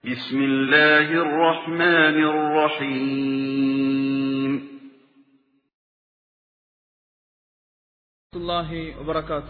بسم الله الرحمن الرحيم ورحمة الله وبركاته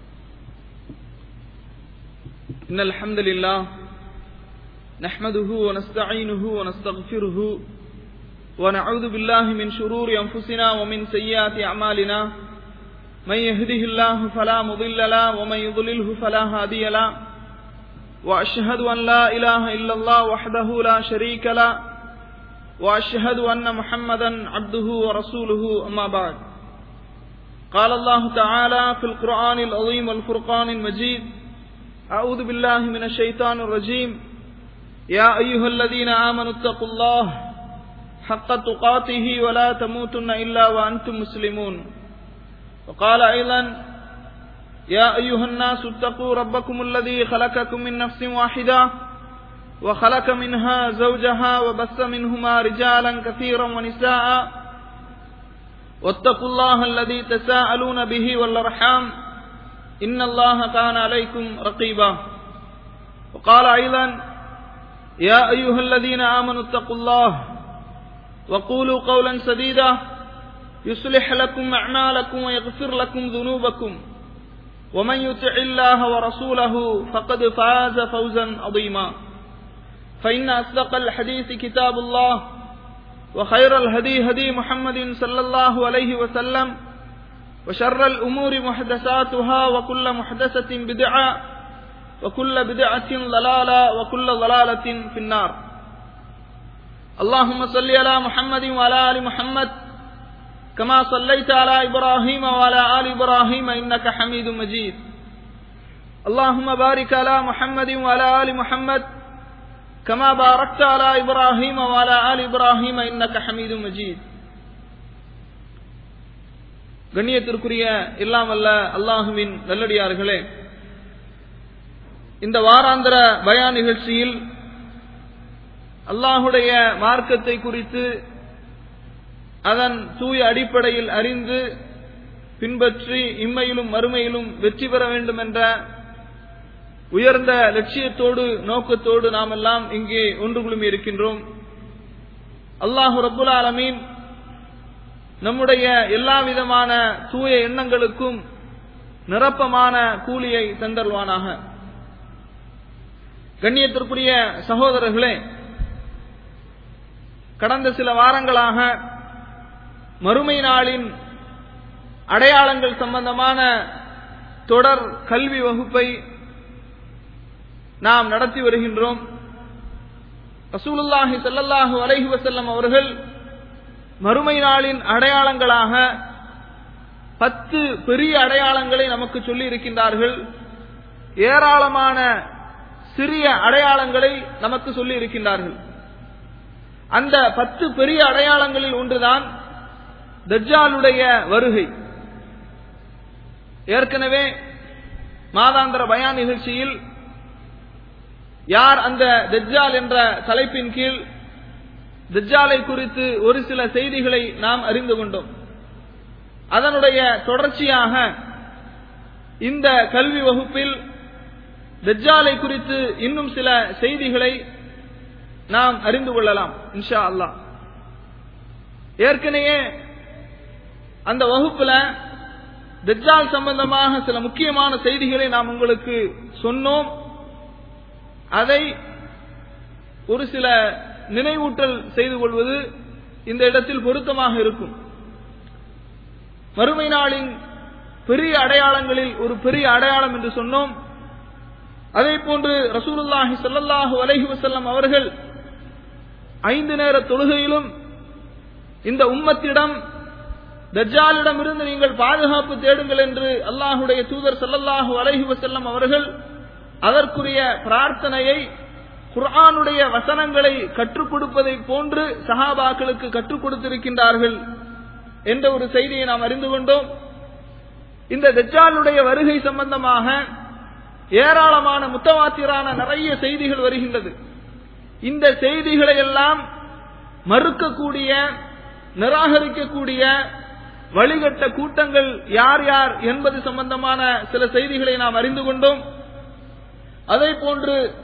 إن الحمد لله نحمده ونستعينه ونستغفره ونعوذ بالله من شرور أنفسنا ومن سيئات أعمالنا من يهده الله فلا مضل له ومن يضلله فلا هادي له وأشهد أن لا إله إلا الله وحده لا شريك له وأشهد أن محمدا عبده ورسوله أما بعد قال الله تعالى في القرآن العظيم والفرقان المجيد أعوذ بالله من الشيطان الرجيم يا أيها الذين آمنوا اتقوا الله حق تقاته ولا تموتن إلا وأنتم مسلمون وقال أيضا يا أيها الناس اتقوا ربكم الذي خلقكم من نفس واحدة وخلق منها زوجها وبث منهما رجالا كثيرا ونساء واتقوا الله الذي تساءلون به والأرحام إن الله كان عليكم رقيبا وقال أيضا يا أيها الذين آمنوا اتقوا الله وقولوا قولا سديدا يصلح لكم أعمالكم ويغفر لكم ذنوبكم ومن يطع الله ورسوله فقد فاز فوزا عظيما فإن أصدق الحديث كتاب الله وخير الهدي هدي محمد صلى الله عليه وسلم وشر الأمور محدثاتها وكل محدثة بدعة وكل بدعة ضلالة وكل ضلالة في النار اللهم صل على محمد وعلى آل محمد كما صليت على إبراهيم وعلى آل إبراهيم إنك حميد مجيد اللهم بارك على محمد وعلى آل محمد كما باركت على إبراهيم وعلى آل إبراهيم إنك حميد مجيد கண்ணியத்திற்குரிய எல்லாம் அல்ல அல்லாஹுவின் நல்லடியார்களே இந்த வாராந்திர பயா நிகழ்ச்சியில் அல்லாஹுடைய மார்க்கத்தை குறித்து அதன் தூய அடிப்படையில் அறிந்து பின்பற்றி இம்மையிலும் மறுமையிலும் வெற்றி பெற வேண்டும் என்ற உயர்ந்த லட்சியத்தோடு நோக்கத்தோடு நாம் எல்லாம் இங்கே ஒன்று குழுமி இருக்கின்றோம் அல்லாஹு ரபுல் ஆலமீன் நம்முடைய எல்லா விதமான தூய எண்ணங்களுக்கும் நிரப்பமான கூலியை தந்தல்வானாக கண்ணியத்திற்குரிய சகோதரர்களே கடந்த சில வாரங்களாக மறுமை நாளின் அடையாளங்கள் சம்பந்தமான தொடர் கல்வி வகுப்பை நாம் நடத்தி வருகின்றோம் ரசூலுல்லாஹி சல்லல்லாஹு அலைஹி வசல்லம் அவர்கள் மறுமை நாளின் அடையாளங்களாக பத்து பெரிய அடையாளங்களை நமக்கு சொல்லி இருக்கின்றார்கள் ஏராளமான சிறிய அடையாளங்களை நமக்கு சொல்லி இருக்கின்றார்கள் அந்த பத்து பெரிய அடையாளங்களில் ஒன்றுதான் தஜ்ஜாலுடைய வருகை ஏற்கனவே மாதாந்திர பயான் நிகழ்ச்சியில் யார் அந்த தஜ்ஜால் என்ற தலைப்பின் கீழ் தஜ்ஜாலை குறித்து ஒரு சில செய்திகளை நாம் அறிந்து கொண்டோம் அதனுடைய தொடர்ச்சியாக இந்த கல்வி வகுப்பில் தஜ்ஜாலை குறித்து இன்னும் சில செய்திகளை நாம் அறிந்து கொள்ளலாம் இன்ஷா அல்லாஹ் ஏற்கனவே அந்த வகுப்புல தஜ்ஜால் சம்பந்தமாக சில முக்கியமான செய்திகளை நாம் உங்களுக்கு சொன்னோம் அதை ஒரு சில நினைவூட்டல் செய்து கொள்வது இந்த இடத்தில் பொருத்தமாக இருக்கும் மறுமை நாளின் பெரிய அடையாளங்களில் ஒரு பெரிய அடையாளம் என்று சொன்னோம் அதே போன்று ரசூலுல்லாஹி சல்லாஹூ அலஹி வசல்லம் அவர்கள் ஐந்து நேர தொழுகையிலும் இந்த உம்மத்திடம் தஜ்ஜாலிடம் இருந்து நீங்கள் பாதுகாப்பு தேடுங்கள் என்று அல்லாஹுடைய தூதர் சல்லல்லாஹு அலஹி வசல்லம் அவர்கள் அதற்குரிய பிரார்த்தனையை குர்ஆனுடைய வசனங்களை கற்றுக் கொடுப்பதை போன்று சஹாபாக்களுக்கு கற்றுக் கொடுத்திருக்கின்றார்கள் என்ற ஒரு செய்தியை நாம் அறிந்து கொண்டோம் இந்த தஜ்ஜாலுடைய வருகை சம்பந்தமாக ஏராளமான முத்தவாத்திரான நிறைய செய்திகள் வருகின்றது இந்த செய்திகளை எல்லாம் மறுக்கக்கூடிய நிராகரிக்கக்கூடிய வழிகட்ட கூட்டங்கள் யார் யார் என்பது சம்பந்தமான சில செய்திகளை நாம் அறிந்து கொண்டோம் அதே போன்று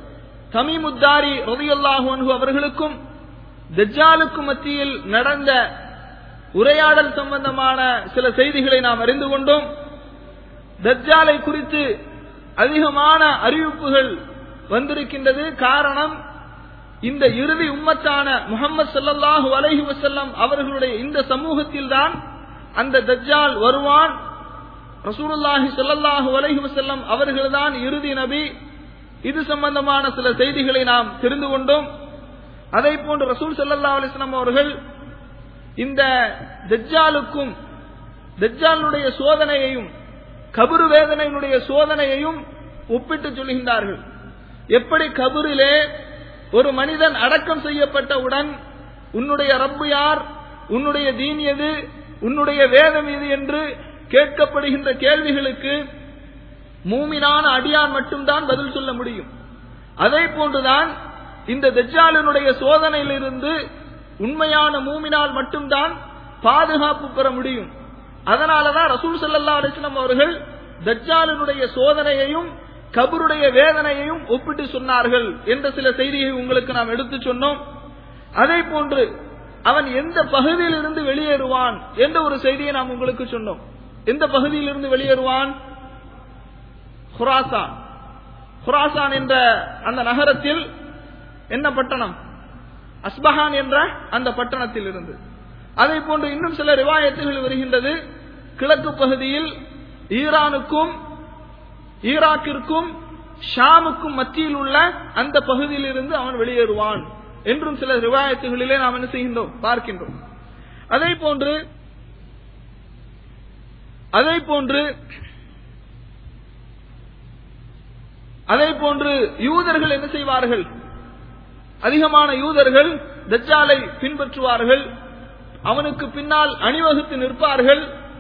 தமீமுத்தாரி ரதியல்லாஹு அன்ஹு அவர்களுக்கும் தஜ்ஜாலுக்கும் மத்தியில் நடந்த உரையாடல் சம்பந்தமான சில செய்திகளை நாம் அறிந்து கொண்டோம் தஜ்ஜாலை குறித்து அதிகமான அறிவிப்புகள் வந்திருக்கின்றது காரணம் இந்த இறுதி உம்மத்தான முகமது ஸல்லல்லாஹு அலைஹி வஸல்லம் அவர்களுடைய இந்த சமூகத்தில் தான் அந்த தஜ்ஜால் வருவான் ரசூலுல்லாஹி ஸல்லல்லாஹு அலைஹி வஸல்லம் அவர்கள்தான் இறுதி நபி இது சம்பந்தமான சில செய்திகளை நாம் தெரிந்து கொண்டோம் அதை போன்று ரசூல் ஸல்லல்லாஹு அலைஹி வஸல்லம் அவர்கள் இந்த தஜ்ஜாலுக்கும் தஜ்ஜாலுடைய சோதனையையும் கபரு வேதனையினுடைய சோதனையையும் ஒப்பிட்டு சொல்கின்றார்கள் எப்படி கபரிலே ஒரு மனிதன் அடக்கம் செய்யப்பட்டவுடன் உன்னுடைய ரப்பு யார் உன்னுடைய தீன் எது உன்னுடைய வேதம் எது என்று கேட்கப்படுகின்ற கேள்விகளுக்கு மூமினான அடியான் மட்டும்தான் பதில் சொல்ல முடியும் அதே போன்றுதான் இந்த தஜ்ஜாலினுடைய சோதனையிலிருந்து உண்மையான மூமினால் மட்டும்தான் பாதுகாப்பு பெற முடியும் அதனாலதான் ரசூல் ஸல்லல்லாஹு அலைஹி வஸல்லம் அவர்கள் தஜ்ஜாலினுடைய சோதனையையும் கபருடைய வேதனையையும் ஒப்பிட்டு சொன்னார்கள் என்ற சில செய்தியை உங்களுக்கு நாம் எடுத்து சொன்னோம் அதே போன்று அவன் எந்த பகுதியில் இருந்து வெளியேறுவான் என்ற ஒரு செய்தியை நாம் உங்களுக்கு சொன்னோம் எந்த பகுதியில் இருந்து வெளியேறுவான் ஹுராசான் ஹுராசான் என்ற அந்த நகரத்தில் என்ன பட்டணம் அஸ்பஹான் என்ற அந்த பட்டணத்தில் இருந்து அதே போன்று இன்னும் சில ரிவாயத்துகள் வருகின்றது கிழக்கு பகுதியில் ஈரானுக்கும் ஈராக்கிற்கும் ஷாமுக்கும் மத்தியில் உள்ள அந்த பகுதியில் இருந்து அவன் வெளியேறுவான் என்றும் சில ரிவாயத்துகளிலே நாம் என்ன செய்கின்றோம் பார்க்கின்றோம் அதே போன்று அதே போன்று அதே போன்று யூதர்கள் என்ன செய்வார்கள் அதிகமான யூதர்கள் தஜ்ஜாலை பின்பற்றுவார்கள் அவனுக்கு பின்னால் அணிவகுத்து நிற்பார்கள்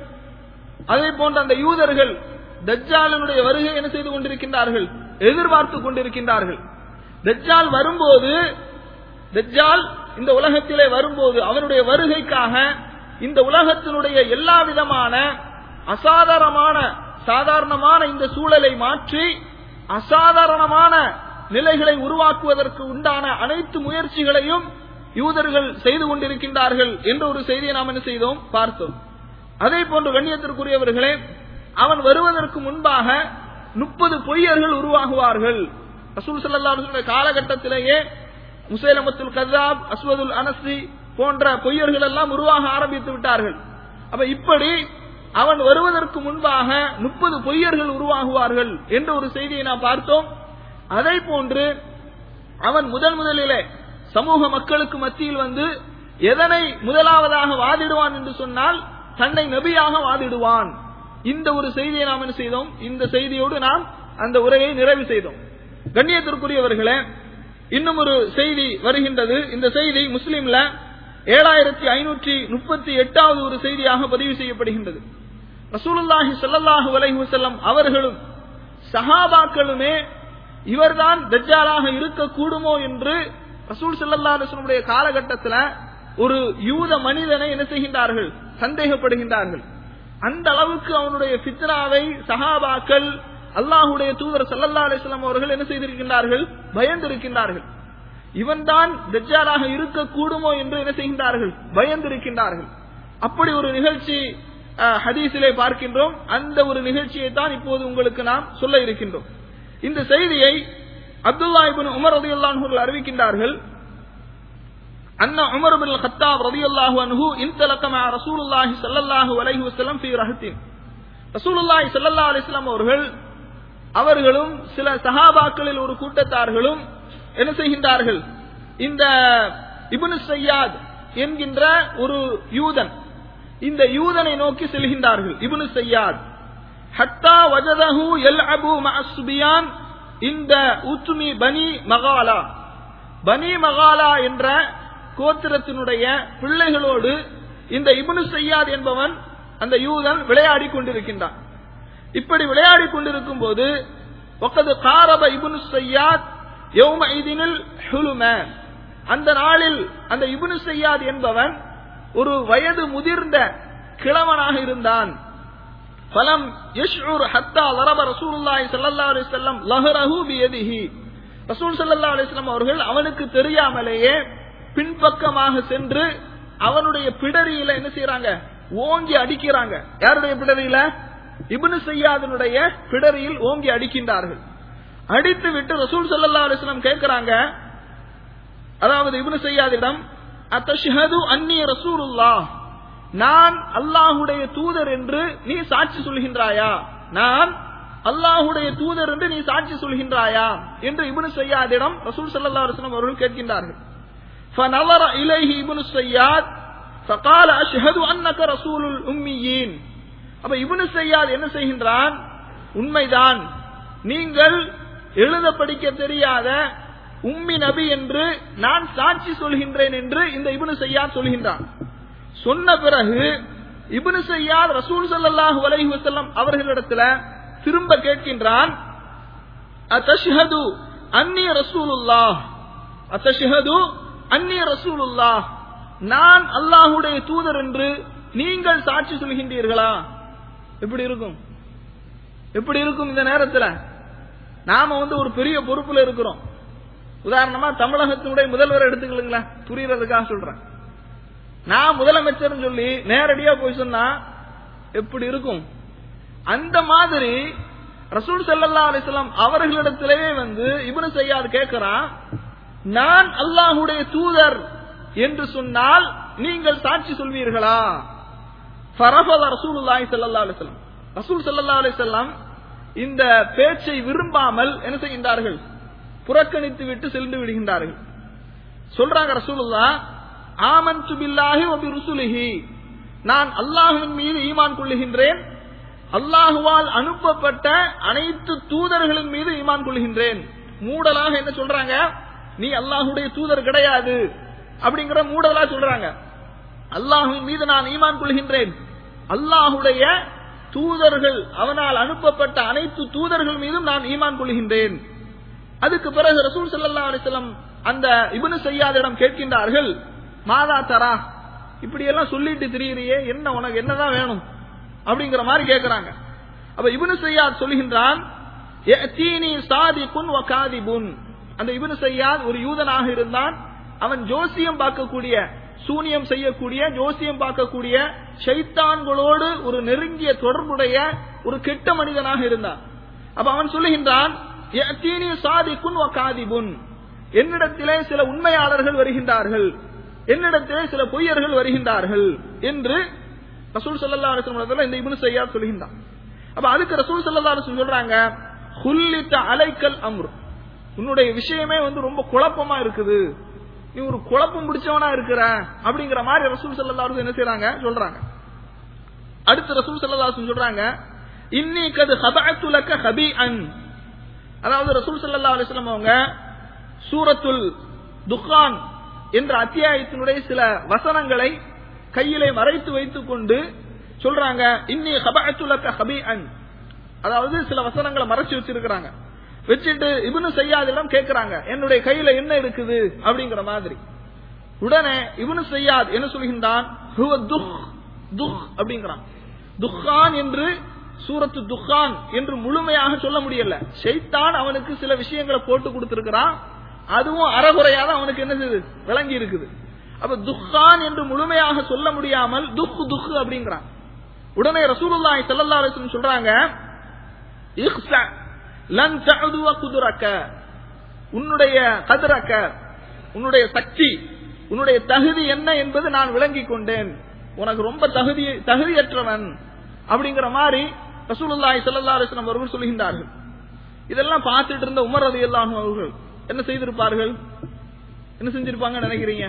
அதே போன்ற அந்த யூதர்கள் தஜ்ஜாலினுடைய வருகை என்ன செய்து கொண்டிருக்கின்றார்கள் எதிர்பார்த்து கொண்டிருக்கின்றார்கள் தஜ்ஜால் வரும்போது தஜ்ஜால் இந்த உலகத்திலே வரும்போது அவனுடைய வருகைக்காக இந்த உலகத்தினுடைய எல்லா விதமான அசாதாரணமான சாதாரணமான இந்த சூழலை மாற்றி அசாதாரணமான நிலைகளை உருவாக்குவதற்கு உண்டான அனைத்து முயற்சிகளையும் யூதர்கள் செய்து கொண்டிருக்கின்றார்கள் என்ற ஒரு செய்தியை நாம் என்ன செய்தோம் பார்த்தோம் அதே போன்று கண்ணியத்திற்குரியவர்களே அவன் வருவதற்கு முன்பாக முப்பது பொய்யர்கள் உருவாகுவார்கள் ரசூல் சல்லா காலகட்டத்திலேயே முசைலமத்துல் கதாப் அஸ்வதுல் அனஸ்ரி போன்ற பொய்யர்கள் எல்லாம் உருவாக ஆரம்பித்து விட்டார்கள் அப்ப இப்படி அவன் வருவதற்கு முன்பாக முப்பது பொய்யர்கள் உருவாகுவார்கள் என்ற ஒரு செய்தியை நாம் பார்த்தோம் அதே போன்று அவன் முதன் முதலிலே சமூக மக்களுக்கு மத்தியில் வந்து எதனை முதலாவதாக வாதிடுவான் என்று சொன்னால் தன்னை நபியாக வாதிடுவான் இந்த ஒரு செய்தியை நாம் என்ன செய்தோம் இந்த செய்தியோடு நாம் அந்த உரையை நிறைவு செய்தோம் கண்ணியத்திற்குரியவர்களே இன்னும் ஒரு செய்தி வருகின்றது இந்த செய்தி முஸ்லிம்ல ஏழாயிரத்தி ஐநூற்றி முப்பத்தி எட்டாவது ஒரு செய்தியாக பதிவு செய்யப்படுகின்றது ரசூலுல்லாஹி ஸல்லல்லாஹு அலைஹி வஸல்லம் அவர்களும் சஹாபாக்களுமே இவர்தான் தஜ்ஜாலாக இருக்கக்கூடுமோ என்று ரசூல் ஸல்லல்லாஹு அலைஹி வஸல்லம் காலகட்டத்தில் ஒரு யூத மனிதனை என்ன செய்கின்றார்கள் சந்தேகப்படுகின்றார்கள் அந்த அளவுக்கு அவனுடைய ஃபித்னாவை சஹாபாக்கள் அல்லாஹுடைய தூதர் சல்லல்லா அலிஸ்லாம் அவர்கள் என்ன செய்திருக்கின்றார்கள் பயந்திருக்கின்றார்கள் இவன்தான் தஜ்ஜாலாக இருக்கக்கூடுமோ என்று என்ன செய்கின்றார்கள் பயந்திருக்கின்றார்கள் அப்படி ஒரு நிகழ்ச்சி அஹ், ஹதீஸிலே பார்க்கின்றோம் அந்த ஒரு நிகழ்ச்சியை தான் இப்போது உங்களுக்கு நாம் சொல்ல இருக்கின்றோம் இந்த செய்தியை அப்துல்லா இபின் உமர் ரதியுல்லாஹு அவர்கள் அறிவிக்கின்றார்கள் அண்ணா உமர் பின் கத்தாப் ரதியுல்லாஹு அன்ஹு இன்தலக மع رسول الله صلى الله عليه وسلم في ரஹத்தின் ரசூலுல்லாஹி ஸல்லல்லாஹு அலைஹி வஸல்லம் அவர்கள் அவர்களும் சில சஹாபாக்களில் ஒரு கூட்டத்தார்களும் என்ன செய்கின்றார்கள் இந்த இப்னு சையாத் என்கின்ற ஒரு யூதன் இந்த யூதனை நோக்கி செல்கின்றார்கள் இப்னு சையாத் ஹத்தா வஜதஹு யல்அபு மஅ சுபியான் இந்த உத்மி பனி மகாலா பனி மகாலா என்ற கோத்திரத்தினுடைய பிள்ளைகளோடு இந்த இப்னு சையாத் என்பவன் அந்த யூதன் விளையாடி கொண்டிருக்கின்றான் இப்படி விளையாடி கொண்டிருக்கும் போது ஒக்கது காரப இபுனு சையாத் யௌம இதினில் ஹுலும அந்த நாளில் அந்த இபுனு சையாத் என்பவன் ஒரு வயது முதிர்ந்த கிழவனாக இருந்தான் பலம் யஷ்உர் ஹத்தா லரப ரசூலுல்லாஹி ஸல்லல்லாஹு அலைஹி வஸல்லம் லஹரஹு பியதிஹி ரசூல் ஸல்லல்லாஹு அலைஹி வஸல்லம் அவர்கள் அவனுக்கு தெரியாமலேயே பின்பக்கமாக சென்று அவனுடைய பிடரியில என்ன செய்யறாங்க ஓங்கி அடிக்கிறாங்க யாருடைய பிடரியில இப்னு சையாதனுடைய பிடரியில் ஓங்கி அடிக்கின்றார்கள் அடித்து விட்டு ரசூல் ஸல்லல்லாஹு அலைஹி வஸல்லம் கேட்கிறாங்க அதாவது இப்னு சையாதிடம் அத்தஷ்ஹது அன்னி ரசூலுல்லாஹ் நான் அல்லாஹுடைய தூதர் என்று நீ சாட்சி சொல்கின்றாயா நான் அல்லாஹுடைய தூதர் என்று நீ சாட்சி சொல்கின்றாயா என்று இப்னு சையாதிடம் ரசூல் ஸல்லல்லாஹு அலைஹி வஸல்லம் அவர்கள் கேட்கின்றார்கள் فنظر إليه ابن السياد فقال أشهد أنك رسول الأميين அப்ப இப்னு சையாத் என்ன செய்கின்றான் உண்மைதான் நீங்கள் எழுத படிக்க தெரியாத உம்மி நபி என்று நான் சாட்சி சொல்கின்றேன் என்று இந்த இப்னு சையாத் சொல்கின்றான் சொன்ன பிறகு இப்னு சையாத் ரசூல் ஸல்லல்லாஹு அலைஹி வஸல்லம் அவர்களிடத்துல திரும்ப கேட்கின்றான் அத்தஷ்ஹது அன்னி ரசூலுல்லாஹ் அத்தஷ்ஹது அன்னி ரசூலுல்லாஹ் நான் அல்லாஹுடைய தூதர் என்று நீங்கள் சாட்சி சொல்கின்றீர்களா எப்படி இருக்கும் எப்படி இருக்கும் இந்த நேரத்துல நாம வந்து ஒரு பெரிய பொறுப்புல இருக்கிறோம் உதாரணமா தமிழகத்தினுடைய முதல்வர் எடுத்துக்கலுங்களேன் புரியறதுக்காக சொல்றேன் நான் முதலமைச்சர் சொல்லி நேரடியா போய் சொன்னா எப்படி இருக்கும் அந்த மாதிரி ரசூல் ஸல்லல்லாஹு அலைஹி வஸல்லம் அவர்களிடத்திலேயே வந்து இப்னு சையாத் கேட்கிறான் நான் அல்லாஹுடைய தூதர் என்று சொன்னால் நீங்கள் சாட்சி சொல்வீர்களா ஃபரஃபத ரசூலுல்லாஹி ஸல்லல்லாஹு அலைஹி வஸல்லம் ரசூல் ஸல்லல்லாஹு அலைஹி வஸல்லம் இந்த பேச்சை விரும்பாமல் என்ன செய்கின்றார்கள் புறக்கணித்து விட்டு சென்று விடுகின்றார்கள் சொல்றாங்க ரசூலுல்லாஹ் ஆமன்து பில்லாஹி வ பிருசுலிஹி நான் அல்லாஹ்வின் மீது ஈமான் கொள்ளுகின்றேன் அல்லாஹுவால் அனுப்பப்பட்ட அனைத்து தூதர்களின் மீது ஈமான் கொள்கின்றேன் மூடலாக என்ன சொல்றாங்க நீ அல்லாஹுடைய தூதர் கிடையாது அப்படிங்கிற மூடலா சொல்றாங்க அல்லாஹுவின் மீது நான் ஈமான் கொள்கின்றேன் அல்லாஹுடைய தூதர்கள் அவனால் அனுப்பப்பட்ட அனைத்து தூதர்கள் மீதும் நான் ஈமான் கொள்கின்றேன் அதுக்கு பிறகு ரசூல் ஸல்லல்லாஹு அலைஹி வஸல்லம் அந்த இப்னு சையாதிடம் கேட்கின்றார்கள் மாதா தரா இப்படி எல்லாம் சொல்லிட்டு திரியிறியே என்ன உனக்கு என்னதான் வேணும் அப்படிங்கிற மாதிரி கேட்கிறாங்க அப்ப இப்னு சையாத் சொல்கின்றான் யஅதீனி சாதிகுன் வ காதிபுன் அந்த இப்னு சையாத் ஒரு யூதனாக இருந்தான் அவன் ஜோசியம் பார்க்கக்கூடிய சூனியம் செய்யக்கூடிய ஜோசியம் பார்க்கக்கூடிய ஷைத்தான்களோடு ஒரு நெருங்கிய தொடர்புடைய ஒரு கெட்ட மனிதனாக இருந்தான் அப்ப அவன் சொல்லுகின்றான் யஅதீனி சாதிகுன் வ காதிபுன் என்னிடத்திலே சில உண்மையாளர்கள் வருகின்றார்கள் என்னிடத்திலே சில பொய்யர்கள் வருகின்றார்கள் என்று ரசூல் ஸல்லல்லாஹு அலைஹி வஸல்லம் இந்த இப்னு சையாத் சொல்கின்றான் அப்ப அதுக்கு ரசூல் ஸல்லல்லாஹு அலைஹி வஸல்லம் சொல்றாங்க ஹுல்லித அலைக்கல் அம்ர் உன்னுடைய விஷயமே வந்து ரொம்ப குழப்பமா இருக்குது நீ ஒரு குழப்பம் பிடிச்சவனா இருக்கிற அப்படிங்கிற மாதிரி ரசூல் ஸல்லல்லாஹு அலைஹி என்ன செய்றாங்க சொல்றாங்க அடுத்து ரசூல் ஸல்லல்லாஹு அலைஹி சொல்றாங்க இன்னி கது ஹபஅத்து லக ஹபீஅன் அதாவது ரசூல் ஸல்லல்லாஹு அலைஹி வஸல்லம் அவங்க சூரத்துல் துக்கான் என்ற அத்தியாயத்தினுடைய சில வசனங்களை கையிலே மறைத்து வைத்துக் கொண்டு சொல்றாங்க இன்னி ஹபஅத்து லக ஹபீஅன் அதாவது சில வசனங்களை மறைச்சு வச்சிருக்கிறாங்க வச்சுட்டு இப்னு சையாதிடம் கேட்கிறாங்க என்னுடைய கையில என்ன இருக்குது அப்படிங்கிற மாதிரி உடனே இப்னு சையாத் என்ன சொல்கின்றான் ஹுவ துஹ் துஹ் அப்படிங்கிறான் துஹான் என்று சூரத்து துஹான் என்று முழுமையாக சொல்ல முடியல ஷைத்தான் அவனுக்கு சில விஷயங்களை போட்டு கொடுத்திருக்கிறான் அதுவும் அறகுறையாக அவனுக்கு என்ன செய்யுது விளங்கி இருக்குது அப்ப துஹான் என்று முழுமையாக சொல்ல முடியாமல் துஹ் துஹ் அப்படிங்கிறான் உடனே ரசூலுல்லாஹி ஸல்லல்லாஹு அலைஹி வஸல்லம் சொல்றாங்க இஹ்ஸா லன் தஅதுவ குதுரக்க உன்னுடைய கதிரக்க உன்னுடைய சக்தி உன்னுடைய தகுதி என்ன என்பது நான் விளங்கிக் கொண்டேன் உனக்கு ரொம்ப தகுதி தகுதியற்றவன் அப்படிங்கிற மாதிரி ரசூலுல்லாஹி ஸல்லல்லாஹு அலைஹி வஸல்லம் அவர்கள் சொல்கின்றார்கள் இதெல்லாம் பார்த்துட்டு இருந்த உமர் ரலியல்லாஹு அவர்கள் என்ன செய்திருப்பார்கள் என்ன செஞ்சிருப்பாங்க நினைக்கிறீங்க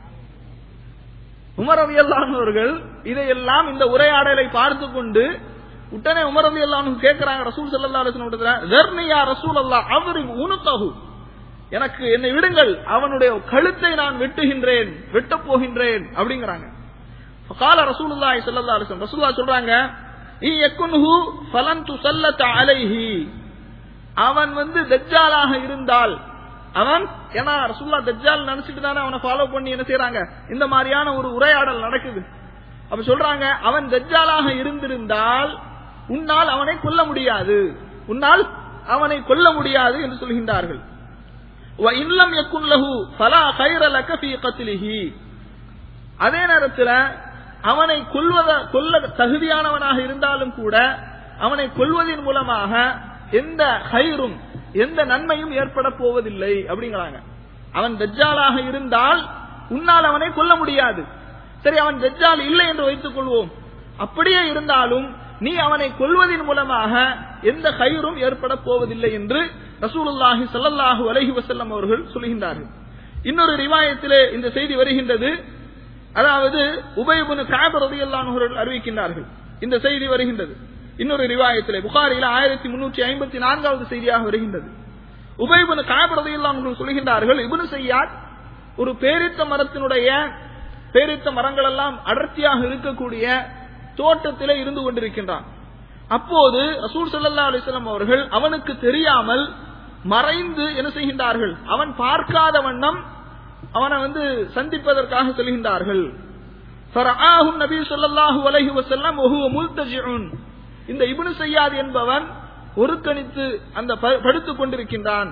உமர் ரலியல்லாஹு அவர்கள் இதையெல்லாம் இந்த உரையாடலை பார்த்து கொண்டு உடனே உமர் ரலியல்லாஹு கேட்கிறாங்க ரசூல் ஸல்லல்லாஹு அலைஹி வஸல்லம் தர்னியா ரசூலல்லாஹ் அவரி உனுகஹு எனக்கு என்னை விடுங்கள் அவனுடைய கழுத்தை நான் வெட்டுகின்றேன் வெட்டப் போகின்றேன் அப்படிங்கிறாங்க فقال رسول الله صلى الله عليه وسلم رسول الله சொல்றாங்க இ யக்குன்ஹு ஃபலன் துஸல்லத அலைஹி அவன் வந்து தஜ்ஜாலாக இருந்தால் அவன் ஏன்னா ரசூல்லா தஜ்ஜால் நினைச்சிட்டு தானே அவனை ஃபாலோ பண்ணி என்ன செய்யறாங்க இந்த மாதிரியான ஒரு உரையாடல் நடக்குது அப்ப சொல்றாங்க அவன் தஜ்ஜாலாக இருந்திருந்தால் உன்னால் அவனை கொல்ல முடியாது உன்னால் அவனை கொல்ல முடியாது என்று சொல்கின்றார்கள் இல்லம் யக்குன் லஹு ஃபலா கைர லக ஃபீ கத்லிஹி அதே நேரத்தில் அவனை கொல்வத கொல்ல தகுதியானவனாக இருந்தாலும் கூட அவனை கொல்வதன் மூலமாக எந்த ஹைரும் எந்த நன்மையும் ஏற்பட போவதில்லை அப்படிங்கிறாங்க அவன் தஜ்ஜாலாக இருந்தால் உன்னால் அவனை கொல்ல முடியாது சரி அவன் தஜ்ஜால் இல்லை என்று வைத்துக் கொள்வோம் அப்படியே இருந்தாலும் நீ அவனை கொல்வதன் மூலமாக எந்த கயிறும் ஏற்பட போவதில்லை என்று ரசூலுல்லாஹி ஸல்லல்லாஹு அலைஹி வஸல்லம் அவர்கள் சொல்கின்றார்கள் இன்னொரு ரிவாயத்திலே இந்த செய்தி வருகின்றது அதாவது உபயபுனு காப் ரலியல்லாஹு அவர்கள் அறிவிக்கின்றார்கள் இந்த செய்தி வருகின்றது இன்னொரு ரிவாயத்திலே புகாரில ஆயிரத்தி முன்னூற்றி ஐம்பத்தி நான்காவது செய்தியாக வருகின்றது உபயபுனு காப் ரலியல்லாஹு அவர்கள் சொல்கின்றார்கள் இப்னு சையாத் ஒரு பேரித்த மரத்தினுடைய பேரித்த மரங்கள் எல்லாம் அடர்த்தியாக இருக்கக்கூடிய தோட்டத்திலே இருந்து கொண்டிருக்கின்றான் அப்போது ரசூல் சல்லா அலிஸ்லாம் அவர்கள் அவனுக்கு தெரியாமல் மறைந்து என்ன செய்கின்றார்கள் அவன் பார்க்காத வண்ணம் அவனை வந்து சந்திப்பதற்காக செல்கின்றார்கள் நபி சொல்லாஹு அலஹி வசல்லம் இந்த இபுனு செய்யாது என்பவன் ஒருக்கணித்து அந்த படுத்துக் கொண்டிருக்கின்றான்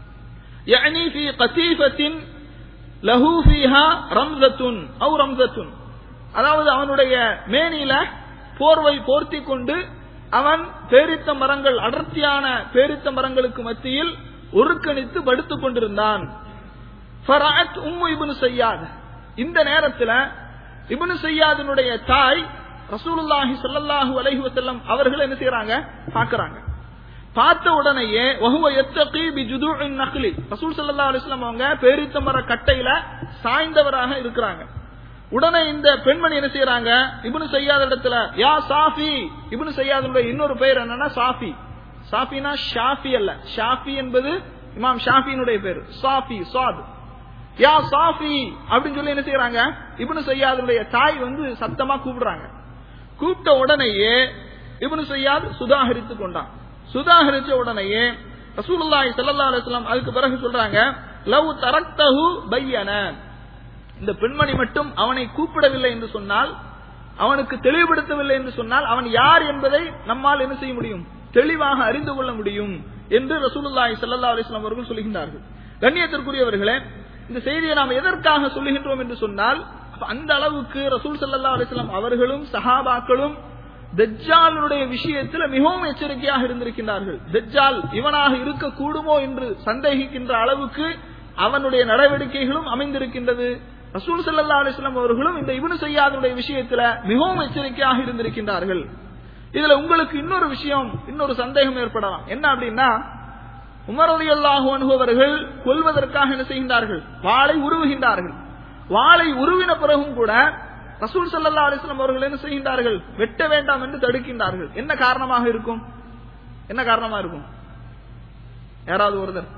லஹு ஃபீஹா ரம்சத்துன் அவு ரம்சத்துன் அதாவது அவனுடைய மேனியில போர்வை போர்த்தி கொண்டு அவன் பேரித்த மரங்கள் அடர்த்தியான பேரித்த மரங்களுக்கு மத்தியில் ஒருக்கணித்து படுத்துக் கொண்டிருந்தான் உம்மு இபுனு செய்யாத் இந்த நேரத்தில் இபுனு செய்யாதினுடைய தாய் ரசூலுல்லாஹி ஸல்லல்லாஹு அலைஹி வஸல்லம் அவர்கள் என்ன செய்யறாங்க பாக்குறாங்க பார்த்த உடனேயே வஹுவ யத்தகி பி ஜுதுஇன் நக்லி ரசூல் ஸல்லல்லாஹு அலைஹி வஸல்லம் அவங்க பேரித்த மர கட்டையில சாய்ந்தவராக இருக்கிறாங்க உடனே இந்த பெண்மணி என்ன செய்யறாங்க இப்னு சையாத் இடத்துல யா சாஃபி இப்னு சையாதுடைய இன்னொரு பெயர் என்னன்னா சாஃபி சாஃபினா ஷாஃபி அல்ல ஷாஃபி என்பது இமாம் ஷாஃபியினுடைய பேர் சாஃபி சாத் யா சாஃபி அப்படின்னு சொல்லி என்ன செய்யறாங்க இப்னு சையாதுடைய தாய் வந்து சத்தமா கூப்பிடுறாங்க கூப்பிட்ட உடனேயே இப்னு சையாத் சுதாகரித்து கொண்டான் சுதாகரிச்ச உடனேயே ரசூலுல்லாஹி ஸல்லல்லாஹு அலைஹி வஸல்லம் அதுக்கு பிறகு சொல்றாங்க லவ் தரக்தஹு பையன இந்த பெண்மணி மட்டும் அவனை கூப்பிடவில்லை என்று சொன்னால் அவனுக்கு தெளிவுபடுத்தவில்லை என்று சொன்னால் அவன் யார் என்பதை நம்மால் என்ன செய்ய முடியும் தெளிவாக அறிந்து கொள்ள முடியும் என்று ரசூலுல்லாஹி ஸல்லல்லாஹு அலைஹி வஸல்லம் அவர்கள் சொல்கின்றார்கள் கண்ணியத்திற்குரியவர்களே இந்த செய்தியை நாம் எதற்காக சொல்லுகின்றோம் என்று சொன்னால் அந்த அளவுக்கு ரசூல் ஸல்லல்லாஹு அலைஹி வஸல்லம் அவர்களும் சஹாபாக்களும் தஜ்ஜாலுடைய விஷயத்தில் மிகவும் எச்சரிக்கையாக இருந்திருக்கின்றார்கள் தஜ்ஜால் இவனாக இருக்க கூடுமோ என்று சந்தேகிக்கின்ற அளவுக்கு அவனுடைய நடவடிக்கைகளும் அமைந்திருக்கின்றது ரசூல் சல்லா அலிஸ்லாம் அவர்களும் இந்த இவனு செய்யாதனுடைய விஷயத்துல மிகவும் எச்சரிக்கையாக இருந்திருக்கின்றார்கள் இதுல உங்களுக்கு இன்னொரு விஷயம் இன்னொரு சந்தேகம் ஏற்படலாம் என்ன அப்படின்னா உமரதி அல்லாஹு அனுபவர்கள் கொல்வதற்காக என்ன செய்கின்றார்கள் வாளை உருவுகின்றார்கள் வாளை உருவின பிறகும் கூட ரசூல் சல்லா அலிஸ்லாம் அவர்கள் என்ன செய்கின்றார்கள் வெட்ட வேண்டாம் என்று தடுக்கின்றார்கள் என்ன காரணமாக இருக்கும் என்ன காரணமா இருக்கும் யாராவது ஒருத்தர்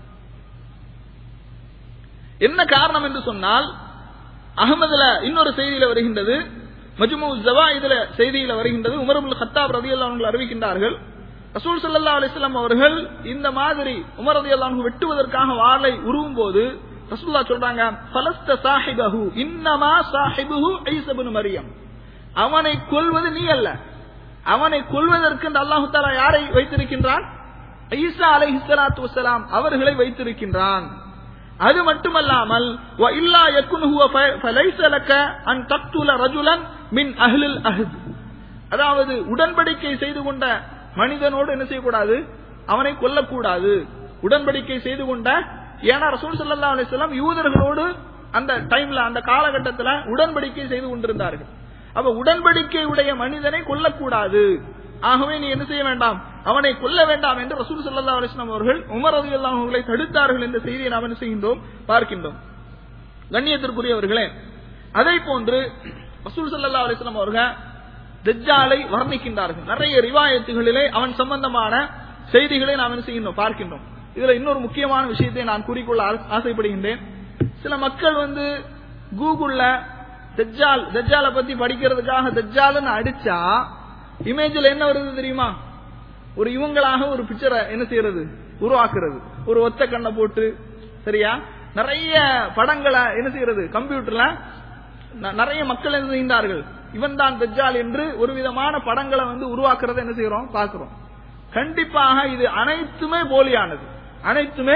என்ன காரணம் என்று சொன்னால் அகமதுல இன்னொரு செய்தியில வருகின்றது மஜ்மு ஜவா இதுல செய்தியில வருகின்றது உமரபுல் ஹத்தாப் ரதி அவர்கள் அறிவிக்கின்றார்கள் ரசூல் சல்லா அலிஸ்லாம் அவர்கள் இந்த மாதிரி உமர் ரதி அல்லாஹ் வெட்டுவதற்காக வாளை உருவும் போது ரசூல்லா சொல்றாங்க பலஸ்த சாஹிபஹு இன்னமா சாஹிபுஹு ஐசபுன் மரியம் அவனை கொல்வது நீ அல்ல அவனை கொல்வதற்கு அல்லாஹு தாலா யாரை வைத்திருக்கின்றான் ஈசா அலைஹி ஸலாத்து வஸலாம் அவர்களை வைத்திருக்கின்றான் அது மட்டுமல்லாமல் வ இல்லா யக்குன் ஹுவ ஃபலைஸ லக அன் தக்துல ரஜுலன் மின் அஹ்லில் அஹ்த் அதாவது உடன்படிக்கை செய்து கொண்ட மனிதனோடு என்ன செய்யக்கூடாது அவனை கொல்லக்கூடாது உடன்படிக்கை செய்து கொண்ட ஏன்னா ரசூல் சல்லா அலிஸ்லாம் யூதர்களோடு அந்த டைம்ல அந்த காலகட்டத்தில் உடன்படிக்கை செய்து கொண்டிருந்தார்கள் அப்ப உடன்படிக்கை உடைய மனிதனை கொல்லக்கூடாது ஆகவே நீ என்ன செய்ய வேண்டாம் அவனை கொல்ல வேண்டாம் என்று ரசூல் சல்லா அலிஸ்லாம் அவர்கள் உமர் அலி அவர்களை தடுத்தார்கள் என்ற செய்தியை நாம் என்ன செய்கின்றோம் பார்க்கின்றோம் கண்ணியத்திற்குரியவர்களே அதை போன்று ரசூல் சல்லா அலிஸ்லாம் அவர்கள் தெஜ்ஜாலை வர்ணிக்கின்றார்கள் நிறைய ரிவாயத்துகளிலே அவன் சம்பந்தமான செய்திகளை நாம் என்ன செய்கின்றோம் பார்க்கின்றோம் இதுல இன்னொரு முக்கியமான விஷயத்தை நான் கூறிக்கொள்ள ஆசைப்படுகின்றேன் சில மக்கள் வந்து கூகுள்ல தஜ்ஜால் தஜ்ஜாலை பத்தி படிக்கிறதுக்காக தஜ்ஜால்னு அடிச்சா இமேஜ்ல என்ன வருது தெரியுமா ஒரு இவங்களாக ஒரு பிக்சரை என்ன செய்யறது உருவாக்குறது ஒரு ஒத்த கண்ணை போட்டு சரியா நிறைய படங்களை என்ன செய்யறது கம்ப்யூட்டர்ல நிறைய மக்கள் என்ன செய்கின்றார்கள் இவன் தான் தஜ்ஜால் என்று ஒரு விதமான படங்களை வந்து உருவாக்குறத என்ன செய்யறோம் பார்க்கிறோம் கண்டிப்பாக இது அனைத்துமே போலியானது அனைத்துமே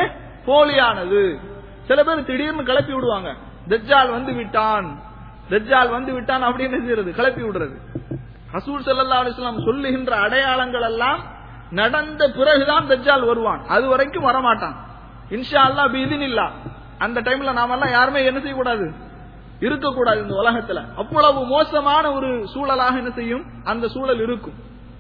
போலியானது சில பேர் திடீர்னு கிளப்பி விடுவாங்க தஜ்ஜால் வந்து விட்டான் தஜ்ஜால் வந்து விட்டான் அப்படின்னு செய்யறது கிளப்பி விடுறது ரசூல் ஸல்லல்லாஹு அலைஹி வஸல்லம் சொல்லுகின்ற அடையாளங்கள் எல்லாம் நடந்த பிறகுதான் தஜ்ஜால் வருவான் அது வரைக்கும் வரமாட்டான் இன்ஷா அல்லாஹ் பிஇذنில்லா அந்த டைம்ல நாம எல்லாம் யாருமே என்ன செய்யக்கூடாது இருக்கக்கூடாது இந்த உலகத்துல அவ்வளவு மோசமான ஒரு சூழலாக என்ன செய்யும் அந்த சூழல் இருக்கும்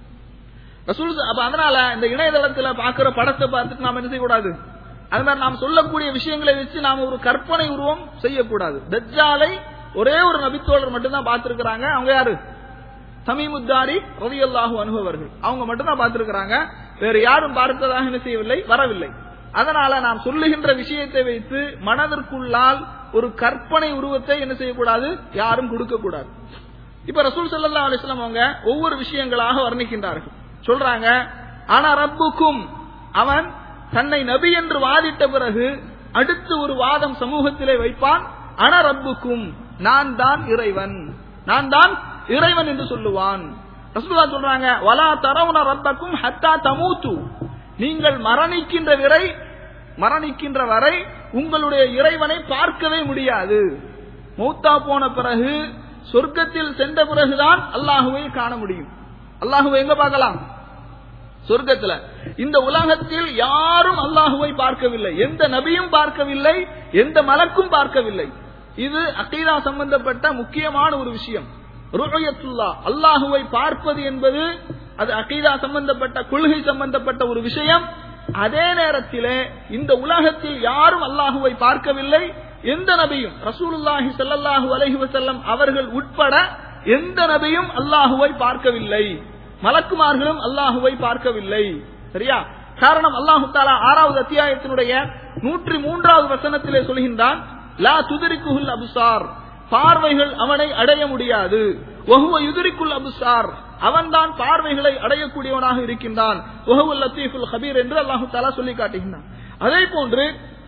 ரசூல் ச- அப்ப அதனால இந்த இணையதளத்துல பாக்குற படத்தை பார்த்துட்டு நாம என்ன செய்யக்கூடாது அது மாதிரி நாம் சொல்லக்கூடிய விஷயங்களை வச்சு நாம ஒரு கற்பனை உருவம் செய்யக்கூடாது தஜ்ஜாலை ஒரே ஒரு நபித்தோழர் மட்டும்தான் பார்த்திருக்கிறாங்க அவங்க யாரு சமீமுத்தாரி ரதியல்லாஹு அனுபவர்கள் அவங்க மட்டும்தான் பார்த்திருக்கிறாங்க வேற யாரும் பார்த்ததாக என்ன செய்யவில்லை வரவில்லை அதனால நாம் சொல்லுகின்ற விஷயத்தை வைத்து மனதிற்குள்ளால் ஒரு கற்பனை உருவத்தை என்ன செய்யக்கூடாது யாரும் கொடுக்க கூடாது இப்ப ரசூல் ஸல்லல்லாஹு அலைஹி வஸல்லம் அவங்க ஒவ்வொரு விஷயங்களாக வர்ணிக்கின்றார்கள் சொல்றாங்க ஆனா ரப்புக்கும் அவன் தன்னை நபி என்று வாதிட்ட பிறகு அடுத்து ஒரு வாதம் சமூகத்திலே வைப்பான் அன ரப்புக்கும் நான் தான் இறைவன் நான் தான் இறைவன் என்று சொல்லுவான் ரசூலுல்லா சொல்றாங்க வலா தரவுன ரப்பக்கும் ஹத்தா தமூத்து நீங்கள் மரணிக்கின்ற வரை மரணிக்கின்ற வரை உங்களுடைய இறைவனை பார்க்கவே முடியாது மௌத்தா போன பிறகு சொர்க்கத்தில் சென்ற பிறகுதான் அல்லாஹுவை காண முடியும் அல்லாஹுவை எங்க பார்க்கலாம் சொர்க்கத்துல இந்த உலகத்தில் யாரும் அல்லாஹுவை பார்க்கவில்லை எந்த நபியும் பார்க்கவில்லை எந்த மலக்கும் பார்க்கவில்லை இது அகீதா சம்பந்தப்பட்ட முக்கியமான ஒரு விஷயம் ருஹயத்துல்லா அல்லாஹுவை பார்ப்பது என்பது அது அகீதா சம்பந்தப்பட்ட கொள்கை சம்பந்தப்பட்ட ஒரு விஷயம் அதே நேரத்திலே இந்த உலகத்தில் யாரும் அல்லாஹுவை பார்க்கவில்லை எந்த நபியும் ரசூலுல்லாஹி ஸல்லல்லாஹு அலைஹி வஸல்லம் அவர்கள் உட்பட எந்த நபியும் அல்லாஹுவை பார்க்கவில்லை மலக்குமார்களும் அல்லாஹுவை பார்க்கவில்லை சரியா காரணம் அல்லாஹு தாலா ஆறாவது அத்தியாயத்தினுடைய நூற்றி மூன்றாவது வசனத்திலே சொல்கின்றான் லா துதிரிக்குல் அபுசார் பார்வைகள் அவனை அடைய முடியாது ஒஹுவ யுதிரிக்குல் அபுசார் அவன்தான் பார்வைகளை அடையக்கூடியவனாக இருக்கின்றான் ஒஹுவல் லத்தீஃபுல் ஹபீர் என்று அல்லாஹு தாலா சொல்லி காட்டுகின்றான் அதே போன்று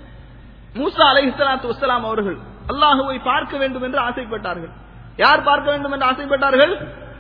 மூசா அலைஹிஸ்ஸலாத்து வஸ்ஸலாம் அவர்கள் அல்லாஹுவை பார்க்க வேண்டும் என்று ஆசைப்பட்டார்கள் யார் பார்க்க வேண்டும் என்று ஆசைப்பட்டார்கள்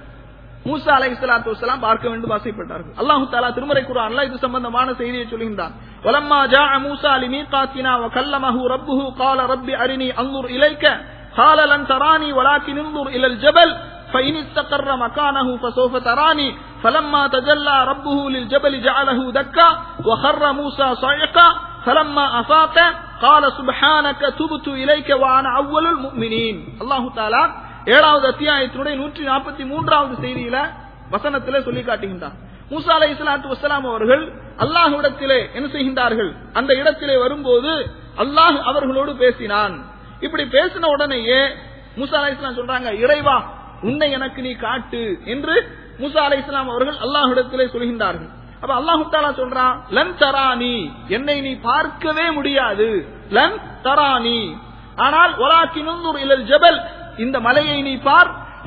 மூசா அலை இஸ்லாத்து வசலாம் பார்க்க வேண்டும் ஆசைப்பட்டார்கள் அல்லாஹு தாலா திருமறை குரான்ல இது சம்பந்தமான செய்தியை சொல்கின்றான் வலம்மா ஜா மூசா லிமீகாத்தினா وكلمه ربه قال رب أرني أنظر إليك قال لن تراني ولكن انظر إلى الجبل فإن استقر مكانه فسوف تراني فلما تجلى ربه للجبل جعله دكا وخر موسى صعقا فلما أفاق قال سبحانك تبت إليك وأنا أول المؤمنين الله تعالى ஏழாவது அத்தியாயத்தினுடைய நூற்றி நாற்பத்தி மூன்றாவது செய்தியில வசனத்திலே சொல்லி காட்டுகின்றார் மூசா அலை இஸ்லாத்து வசலாம் அவர்கள் அல்லாஹ்விடத்திலே என்ன செய்கின்றார்கள் அந்த இடத்திலே வரும்போது அல்லாஹ் அவர்களோடு பேசினான் இப்படி பேசின உடனேயே மூசா அலை இஸ்லாம் சொல்றாங்க இறைவா உன்னை எனக்கு நீ காட்டு என்று மூசா அலை இஸ்லாம் அவர்கள் அல்லாஹ்விடத்திலே சொல்கின்றார்கள் அப்ப அல்லாஹு தாலா சொல்றான் லன் தரானி என்னை நீ பார்க்கவே முடியாது லன் தரானி ஆனால் ஒலாக்கினுந்தூர் இலல் ஜபல் இந்த மலையை நீ பார்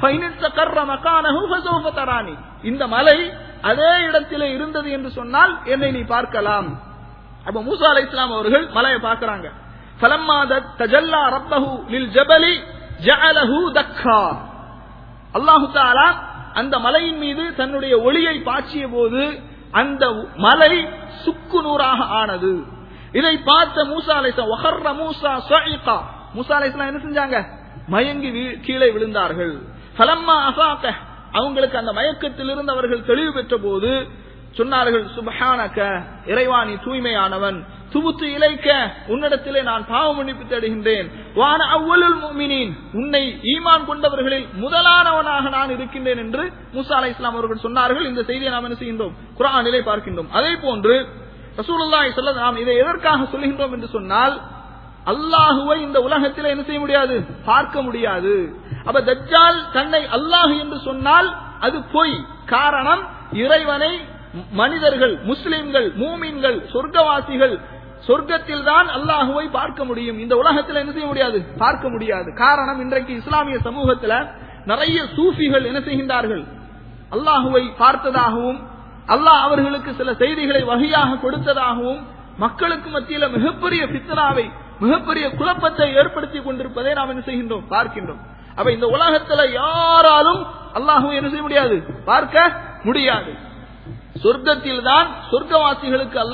தரானி இந்த மலை அதே இடத்திலே இருந்தது என்று சொன்னால் என்னை நீ பார்க்கலாம் அப்ப மூசா அலை இஸ்லாம் அவர்கள் மலையை பார்க்கிறாங்க فلما تجلى ربه للجبل جعله دكا அல்லாஹு தாலா அந்த மலையின் மீது தன்னுடைய ஒளியை பாய்ச்சிய போது அந்த மலை சுக்கு நூறாக ஆனது இதை பார்த்த மூசா அலைஸ்லாம் ஒஹர்ர மூசா ஸஈகா மூசா அலைஸ்லாம் என்ன செஞ்சாங்க மயங்கி வீ- கீழே விழுந்தார்கள் ஃபலம்மா அஃபாக அவங்களுக்கு அந்த மயக்கத்திலிருந்து அவர்கள் தெளிவு பெற்ற போது சொன்னார்கள் சுபஹானக இறைவா நீ தூய்மையானவன் துபுத்து இலைக்க உன்னிடத்திலே நான் பாவ மன்னிப்பு தேடுகின்றேன் வான அவ்வளுல் முஃமினீன் உன்னை ஈமான் கொண்டவர்களில் முதலானவனாக நான் இருக்கின்றேன் என்று மூசா அலை இஸ்லாம் அவர்கள் சொன்னார்கள் இந்த செய்தியை நாம் என்ன செய்கின்றோம் குரானிலே பார்க்கின்றோம் அதே போன்று ரசூலுல்லாஹி ஸல்லல்லாஹு நாம் இதை எதற்காக சொல்லுகின்றோம் என்று சொன்னால் அல்லாஹுவை இந்த உலகத்தில் என்ன செய்ய முடியாது பார்க்க முடியாது அப்ப தஜ்ஜால் தன்னை அல்லாஹ் என்று சொன்னால் அது பொய் காரணம் இறைவனை மனிதர்கள் முஸ்லிம்கள் மூமின்கள் சொர்க்கவாசிகள் சொர்க்கத்தில் தான் அல்லாஹுவை பார்க்க முடியும் இந்த உலகத்தில் என்ன செய்ய முடியாது பார்க்க முடியாது காரணம் இன்றைக்கு இஸ்லாமிய சமூகத்துல நிறைய சூஃபிகள் என்ன செய்கின்றார்கள் அல்லாஹுவை பார்த்ததாகவும் அல்லாஹ் அவர்களுக்கு சில செய்திகளை வகையாக கொடுத்ததாகவும் மக்களுக்கு மத்தியில மிகப்பெரிய பித்தனாவை மிகப்பெரிய குழப்பத்தை ஏற்படுத்தி கொண்டிருப்பதை நாம் என்ன செய்கின்றோம் பார்க்கின்றோம் அப்ப இந்த உலகத்துல யாராலும் அல்லாஹுவை என்ன செய்ய முடியாது பார்க்க முடியாது சொர்க்கத்தில் தான் சொர்க்கவாசிகளுக்கு அல்லாஹ்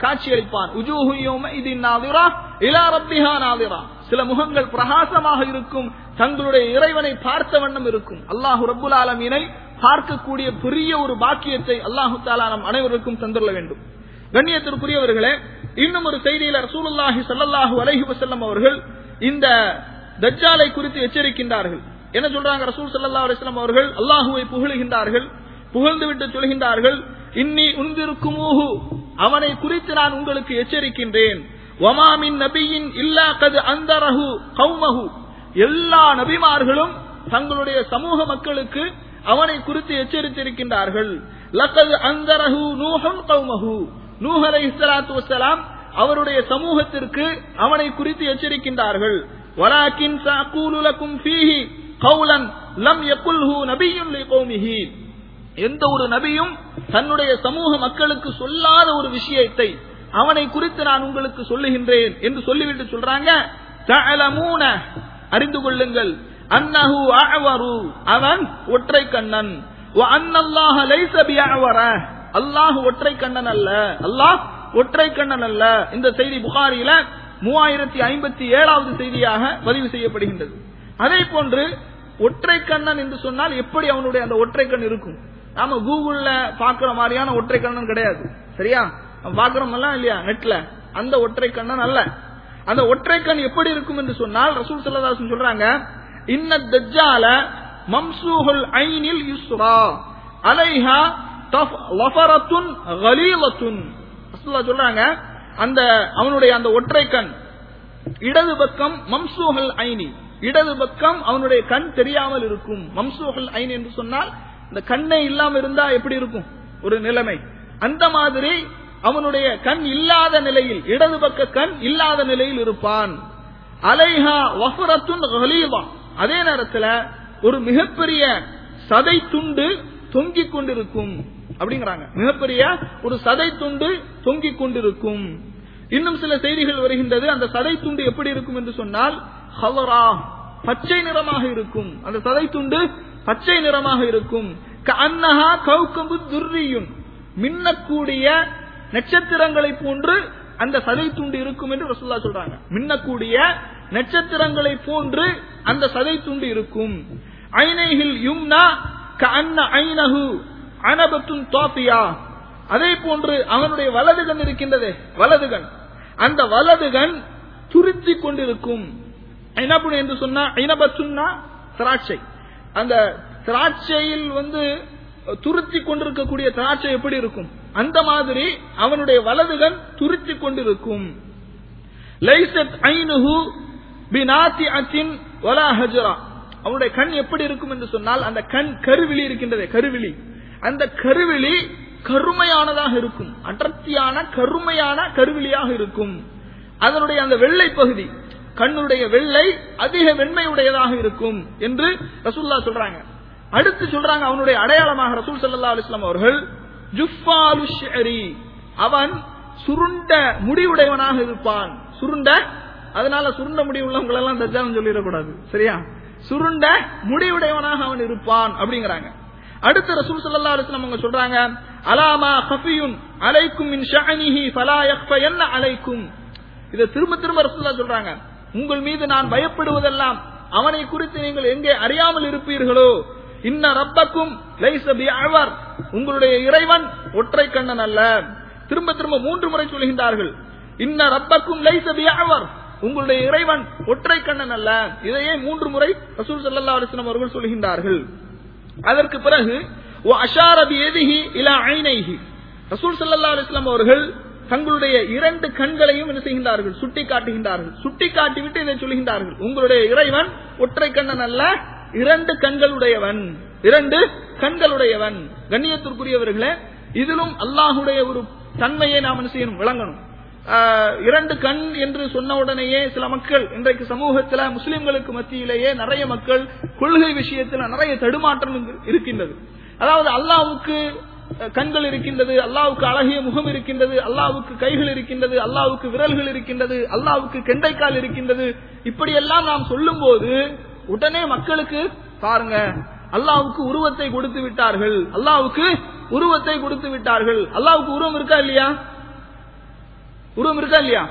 காட்சியளிப்பான் உஜூஹு யௌமஇதின் நாதிரா இலா ரப்பிஹா நாதிரா சில முகங்கள் பிரகாசமாக இருக்கும் தங்களுடைய இறைவனை பார்த்த வண்ணம் இருக்கும் அல்லாஹு ரப்புல் ஆலமீனை பார்க்கக்கூடிய பெரிய ஒரு பாக்கியத்தை அல்லாஹு தாலா நம் அனைவருக்கும் தந்துள்ள வேண்டும் கண்ணியத்திற்குரியவர்களே இன்னும் ஒரு செய்தியில ரசூலுல்லாஹி ஸல்லல்லாஹு அலைஹி வஸல்லம் அவர்கள் இந்த தஜ்ஜாலை குறித்து எச்சரிக்கின்றார்கள் என்ன சொல்றாங்க ரசூல் ஸல்லல்லாஹு அலைஹி வஸல்லம் அவர்கள் அல்லாஹுவை புகழுகின்றார்கள் புகழ்ந்து விட்டு சொல்கின்றார்கள் இன்னி உந்திருக்குமூஹு அவனை குறித்து நான் உங்களுக்கு எச்சரிக்கின்றேன் வமாமின் நபியின் இல்லா கது அந்தரஹு கௌமஹு எல்லா நபிமார்களும் தங்களுடைய சமூக மக்களுக்கு அவனை குறித்து எச்சரித்திருக்கின்றார்கள் லக்கது அந்தரஹு நூஹன் கௌமஹு நூஹ் அலைஹிஸ்ஸலாத்து வஸ்ஸலாம் அவருடைய சமூகத்திற்கு அவனை குறித்து எச்சரிக்கின்றார்கள் வலாக்கின் சஅகூலு லக்கும் ஃபீஹி கௌலன் லம் யகுல்ஹு நபிய்யுன் லிகௌமிஹி எந்த ஒரு நபியும் தன்னுடைய சமூக மக்களுக்கு சொல்லாத ஒரு விஷயத்தை அவனை குறித்து நான் உங்களுக்கு சொல்லுகின்றேன் என்று சொல்லிவிட்டு சொல்றாங்க தஅலமூன அறிந்து கொள்ளுங்கள் அன்னஹு அஅவரு அவன் ஒற்றை கண்ணன் வ அன்னல்லாஹ லைஸ பிஅவர அல்லாஹ் ஒற்றை கண்ணன் அல்ல அல்லாஹ் ஒற்றை கண்ணன் அல்ல இந்த செய்தி புகாரியில மூவாயிரத்தி ஐம்பத்தி ஏழாவது செய்தியாக பதிவு செய்யப்படுகின்றது அதே போன்று ஒற்றை கண்ணன் என்று சொன்னால் எப்படி அவனுடைய அந்த ஒற்றை கண் இருக்கும் நாம கூகுள்ல பாக்குற மாதிரியான ஒற்றை கண்ணன் கிடையாது சரியா நம்ம பாக்குறோம் எல்லாம் இல்லையா நெட்ல அந்த ஒற்றை கண்ணன் அல்ல அந்த ஒற்றை கண் எப்படி இருக்கும் என்று சொன்னால் ரசூல் சல்லதாசன் சொல்றாங்க இன்ன தஜ்ஜால மம்சூஹுல் ஐனில் யுஸ்ரா அலைஹா தஃப் லஃபரத்துன் கலீலத்துன் ரசூலுல்லாஹ் சொல்றாங்க அந்த அவனுடைய அந்த ஒற்றை கண் இடது பக்கம் மம்சூஹல் ஐனி இடது பக்கம் அவனுடைய கண் தெரியாமல் இருக்கும் மம்சூஹல் ஐன் என்று சொன்னால் இந்த கண்ணை இல்லாம இருந்தா எப்படி இருக்கும் ஒரு நிலைமை அந்த மாதிரி அவனுடைய கண் இல்லாத நிலையில் இடது பக்க கண் இல்லாத நிலையில் இருப்பான் அலைஹா வஃபரத்துன் கலீவா அதே நேரத்துல ஒரு மிகப்பெரிய சதை துண்டு தொங்கிக் கொண்டிருக்கும் அப்படிங்கிறாங்க மிகப்பெரிய ஒரு சதை துண்டு தொங்கிக் கொண்டிருக்கும் இன்னும் சில செய்திகள் வருகின்றது அந்த சதை துண்டு எப்படி இருக்கும் என்று சொன்னால் ஹலரா பச்சை நிறமாக இருக்கும் அந்த சதை துண்டு பச்சை நிறமாக இருக்கும் அன்னஹா கௌகம்பு துர்ரியுன் மின்னக்கூடிய நட்சத்திரங்களை போன்று அந்த சதை துண்டு இருக்கும் என்று ரசூல்லா சொல்றாங்க மின்னக்கூடிய நட்சத்திரங்களை போன்று அந்த சதை துண்டு இருக்கும் ஐனைஹில் யும்னா கஅன்ன ஐனஹு அனபத்துன் தாபியா அதே போன்று அவனுடைய வலதுகன் இருக்கின்றதே வலதுகன் அந்த வலதுகன் துருத்தி கொண்டிருக்கும் ஐனபுன் என்று சொன்னா ஐனபத்துன்னா திராட்சை அந்த திராட்சையில் வந்து துருத்தி கொண்டிருக்கக்கூடிய திராட்சை எப்படி இருக்கும் அந்த மாதிரி அவனுடைய வலதுகன் துருத்தி கொண்டிருக்கும் லைசத் ஐனுஹு பினாத்தி அத்தின் வலா ஹஜரா அவனுடைய கண் எப்படி இருக்கும் என்று சொன்னால் அந்த கண் கருவிழி இருக்கின்றதே கருவிழி அந்த கருவிழி கருமையானதாக இருக்கும் அடர்த்தியான கருமையான கருவிழியாக இருக்கும் அதனுடைய அந்த வெள்ளை பகுதி கண்ணுடைய வெள்ளை அதிக வெண்மையுடையதாக இருக்கும் என்று ரசூல்லா சொல்றாங்க அடுத்து சொல்றாங்க அவனுடைய அடையாளமாக ரசூல் சல்லா அலிஸ்லாம் அவர்கள் ஜுஃபாலு ஷரி அவன் சுருண்ட முடிவுடையவனாக இருப்பான் சுருண்ட அதனால சுருண்ட முடி உள்ளவங்க எல்லாம் தஜ்ஜாலும் சொல்லிடக்கூடாது சரியா சுருண்ட முடிவுடையவனாக அவன் இருப்பான் அப்படிங்கிறாங்க அடுத்து ரசூல் சல்லா அலிஸ்லாம் அவங்க சொல்றாங்க அலாமா ஹஃபியுன் அலைக்கும் மின் ஷஅனிஹி ஃபலா யக்ஃபயன்ன அலைக்கும் இதை திரும்ப திரும்ப ரசூல்லா சொல்றாங்க உங்கள் மீது நான் பயப்படுவதெல்லாம் அவனை குறித்து நீங்கள் எங்கே அறியாமல் இருப்பீர்களோ இன்ன ரப்பக்கும் லைஸ பிஅவர் உங்களுடைய இறைவன் ஒற்றை கண்ணன் அல்ல திரும்ப திரும்ப மூன்று முறை சொல்கின்றார்கள் இன்ன ரப்பக்கும் லைஸ பிஅவர் உங்களுடைய இறைவன் ஒற்றை கண்ணன் அல்ல இதையே மூன்று முறை ரசூல் ஸல்லல்லாஹு அலைஹி வஸல்லம் அவர்கள் சொல்கின்றார்கள் அதற்கு பிறகு ஓ அஷார பியதிஹி இலா ஐனைஹி ரசூல் ஸல்லல்லாஹு அலைஹி வஸல்லம் அவர்கள் தங்களுடைய இரண்டு கண்களையும் என்ன செய்கின்றார்கள் சுட்டி காட்டுகின்றார்கள் சுட்டி காட்டிவிட்டு இதை சொல்கின்றார்கள் உங்களுடைய இறைவன் ஒற்றை கண்ணன் அல்ல இரண்டு கண்களுடையவன் இரண்டு கண்களுடையவன் கண்ணியத்திற்குரியவர்களே இதிலும் அல்லாஹுடைய ஒரு தன்மையை நாம் என்ன செய்யணும் விளங்கணும் ஆஹ், இரண்டு கண் என்று சொன்ன உடனேயே சில மக்கள் இன்றைக்கு சமூகத்துல முஸ்லிம்களுக்கு மத்தியிலேயே நிறைய மக்கள் கொள்கை விஷயத்துல நிறைய தடுமாற்றம் இருக்கின்றது அதாவது அல்லாவுக்கு அஹ், கண்கள் இருக்கின்றது அல்லாவுக்கு அழகிய முகம் இருக்கின்றது அல்லாவுக்கு கைகள் இருக்கின்றது அல்லாவுக்கு விரல்கள் இருக்கின்றது அல்லாவுக்கு கெண்டைக்கால் இருக்கின்றது இப்படியெல்லாம் நாம் சொல்லும் போது உடனே மக்களுக்கு பாருங்க அல்லாவுக்கு உருவத்தை கொடுத்து விட்டார்கள் அல்லாவுக்கு உருவத்தை கொடுத்து விட்டார்கள் அல்லாவுக்கு உருவம் இருக்கா இல்லையா உருவம் இருக்கா இல்லையா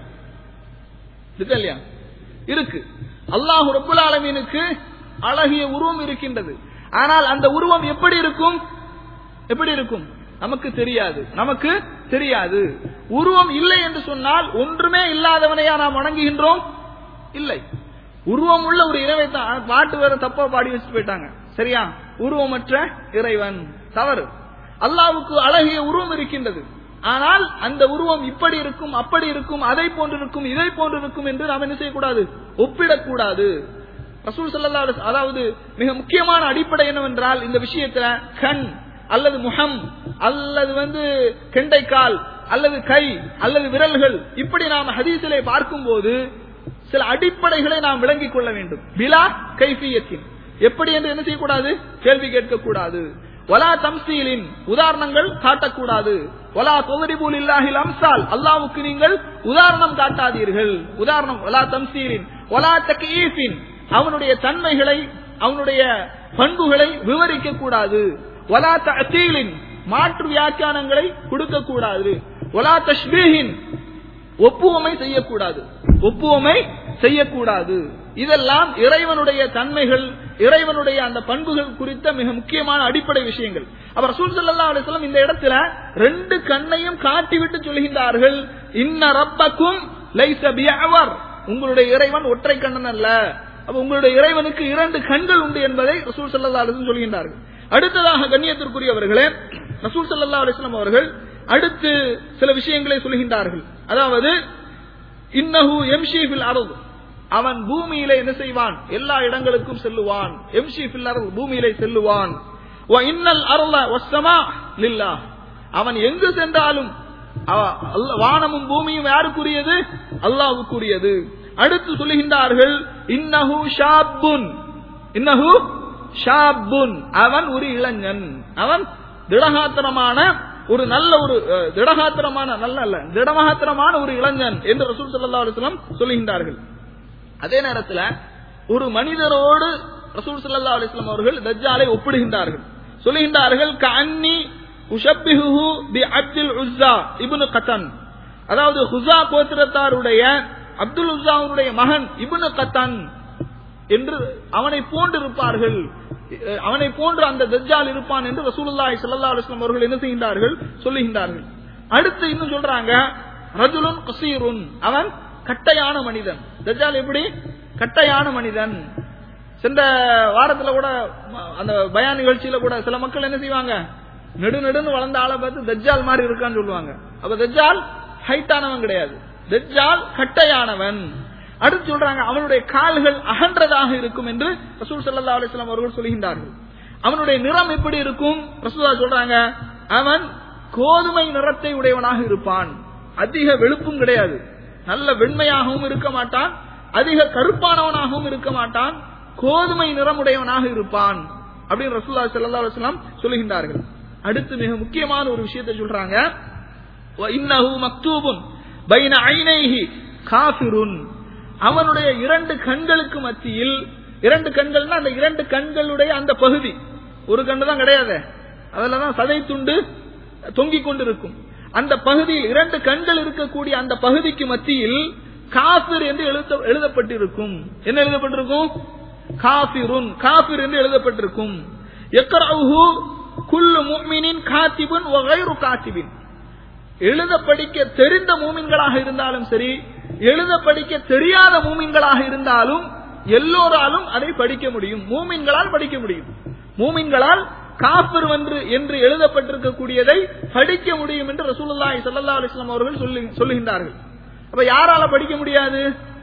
இருக்கா இல்லையா இருக்கு அல்லாஹ் ரப்புல் ஆலமீனுக்கு அழகிய உருவம் இருக்கின்றது ஆனால் அந்த உருவம் எப்படி இருக்கும் எப்படி இருக்கும் நமக்கு தெரியாது நமக்கு தெரியாது உருவம் இல்லை என்று சொன்னால் ஒன்றுமே இல்லாதவனையா நாம் வணங்குகின்றோம் இல்லை உருவம் உள்ள ஒரு இறைவை தான் பாட்டு வேற தப்பா பாடி வச்சுட்டு போயிட்டாங்க சரியா உருவமற்ற இறைவன் தவறு அல்லாவுக்கு அழகிய உருவம் இருக்கின்றது ஆனால் அந்த உருவம் இப்படி இருக்கும் அப்படி இருக்கும் அதை போன்றிருக்கும் இதை போன்றிருக்கும் என்று நாம் என்ன செய்யக்கூடாது ஒப்பிடக்கூடாது ரசூல் ஸல்லல்லாஹு அலைஹி அதாவது மிக முக்கியமான அடிப்படை என்னவென்றால் இந்த விஷயத்துல கண் அல்லது முகம் அல்லது வந்து கெண்டைக்கால் அல்லது கை அல்லது விரல்கள் இப்படி நாம் ஹதீஸிலே பார்க்கும்போது சில அடிப்படைகளை நாம் விளங்கிக் கொள்ள வேண்டும் பிலா கைஃபியத்தின் எப்படி என்று என்ன செய்யக்கூடாது கேள்வி கேட்கக்கூடாது வலா தம்சீலின் உதாரணங்கள் காட்டக்கூடாது வலா தொகரிபுல் இல்லாஹில் அம்சால் அல்லாவுக்கு நீங்கள் உதாரணம் காட்டாதீர்கள் உதாரணம் வலா தம்சீலின் வலா தக்கீஃபின் அவனுடைய தன்மைகளை அவனுடைய பண்புகளை விவரிக்க கூடாது வலா தீலின் மாற்று வியாக்கியானங்களை கொடுக்க கூடாது வலா தஷ்பீஹின் ஒப்புவமை செய்யக்கூடாது ஒப்புவமை செய்யக்கூடாது இதெல்லாம் இறைவனுடைய தன்மைகள் இறைவனுடைய அந்த பண்புகள் குறித்த மிக முக்கியமான அடிப்படை விஷயங்கள் அவர் ரசூல் ஸல்லல்லாஹு அலைஹி வஸல்லம் இந்த இடத்துல ரெண்டு கண்ணையும் காட்டிவிட்டு சொல்கின்றார்கள் இன்ன ரப்பக்கும் லைஸ பியவர் உங்களுடைய இறைவன் ஒற்றை கண்ணன் அல்ல அப்ப உங்களுடைய இறைவனுக்கு இரண்டு கண்கள் உண்டு என்பதை ரசூல் ஸல்லல்லாஹு அலைஹி வஸல்லம் சொல்கின்றார்கள் அடுத்ததாக கண்ணியத்திற்குரியவர்களே ரசூல் ஸல்லல்லாஹு அலைஹி வஸல்லம் அவர்கள் அடுத்து சில விஷயங்களை சொல்கின்றார்கள் அதாவது இன்னஹு எம்ஷி ஃபில் அர்த் அவன் பூமியிலே என்ன செய்வான் எல்லா இடங்களுக்கும் செல்லுவான் எம்ஷி ஃபில் அர்த் பூமியிலே செல்லுவான் வ இன்னல் அர்ல வஸ்ஸமா லில்லாஹ் அவன் எங்கு சென்றாலும் அவ- அல்ல- வானமும் பூமியும் யாருக்குரியது அல்லாஹ்வுக்குரியது அடுத்து சொல்லுகின்றார்கள் இன்னஹு ஷாப்புன் இன்னஹு ஷாப்புன் அவன் ஒரு இளைஞன் அவன் திடகாத்திரமான ஒரு நல்ல ஒரு அஹ், திடகாத்திரமான நல்ல அல்ல திடகாத்திரமான ஒரு இளைஞன் என்று ரசூல் ஸல்லல்லாஹு அலைஹி வஸல்லம் சொல்லுகின்றார்கள் அதே நேரத்துல ஒரு மனிதரோடு ரசூல் ஸல்லல்லாஹு அலைஹி வஸல்லம் அவர்கள் தஜ்ஜாலை ஒப்பிடுகின்றார்கள் சொல்லுகின்றார்கள் கஅன்னி உஷப்பிஹு பி அப்துல் உஸ்ஸா இப்னு கத்தன் அதாவது ஹுசா கோத்திரத்தாருடைய அப்துல் உஸ்ஸாவுடைய மகன் இப்னு கத்தன் என்று அவனை போன்று இருப்பார்கள் அஹ் அவனை போன்று அந்த தஜ்ஜால் இருப்பான் என்று ரசூலுல்லாஹி ஸல்லல்லாஹு அலைஹி வஸல்லம் அவர்கள் என்ன செய்கின்றார்கள் சொல்லுகின்றார்கள் அடுத்து இன்னும் சொல்றாங்க ரஜுலுன் கசீருன் அவன் கட்டையான மனிதன் தஜ்ஜால் எப்படி கட்டையான மனிதன் சென்ற வாரத்துல கூட ம- அந்த பயான் நிகழ்ச்சியில கூட சில மக்கள் என்ன செய்வாங்க நெடு நெடுன்னு வளர்ந்த ஆளை பார்த்து தஜ்ஜால் மாதிரி இருக்கான்னு சொல்லுவாங்க அப்ப தஜ்ஜால் ஹைட்டானவன் கிடையாது தஜ்ஜால் கட்டையானவன் அடுத்து சொல்றாங்க அவனுடைய கால்கள் அகன்றதாக இருக்கும் என்று ரசூல் ஸல்லல்லாஹு அலைஹி வஸல்லம் அவர்கள் சொல்கின்றார்கள் அவனுடைய நிறம் எப்படி இருக்கும் ரசூலா சொல்றாங்க அவன் கோதுமை நிறத்தை உடையவனாக இருப்பான் அதிக வெளுப்பும் கிடையாது நல்ல வெண்மையாகவும் இருக்க மாட்டான் அதிக கருப்பானவனாகவும் இருக்க மாட்டான் கோதுமை நிறமுடையவனாக இருப்பான் அப்படின்னு ரசூல்லா ஸல்லல்லாஹு அலைஹி வஸல்லம் சொல்லுகின்றார்கள் அடுத்து மிக முக்கியமான ஒரு விஷயத்தை சொல்றாங்க وَإِنَّهُ مَكْتُوبٌ بَيْنَ عَيْنَيْهِ كَافِرٌ அவனுடைய இரண்டு கண்களுக்கு மத்தியில் இரண்டு கண்கள்னா அந்த இரண்டு கண்களுடைய அந்த பகுதி ஒரு கண்ணு தான் கிடையாது அதுல தான் சதை துண்டு தொங்கிக் கொண்டிருக்கும் அந்த பகுதியில் இரண்டு கண்கள் இருக்கக்கூடிய அந்த பகுதிக்கு மத்தியில் காபிர் என்று எழுத எழுதப்பட்டிருக்கும் என்ன எழுதப்பட்டிருக்கும் காபிருன் காபிர் என்று எழுதப்பட்டிருக்கும் எக்ரஹு குல்லு முஃமினின் காத்திபுன் வ கைரு காத்திபின் எழுத படிக்க தெரிந்த மூமின்களாக இருந்தாலும் சரி எழுத படிக்க தெரியாத மூமின்களாக இருந்தாலும் எல்லோராலும் அதை படிக்க முடியும் மூமின்களால் படிக்க முடியும் மூமின்களால் காஃபிர் என்று என்று எழுதப்பட்டிருக்கக்கூடியதை படிக்க முடியும் என்று ரசூலுல்லாஹி ஸல்லல்லாஹு அலைஹி வஸல்லம் அவர்கள் சொல்லு- சொல்லுகின்றார்கள் அப்ப யாரால படிக்க முடியாது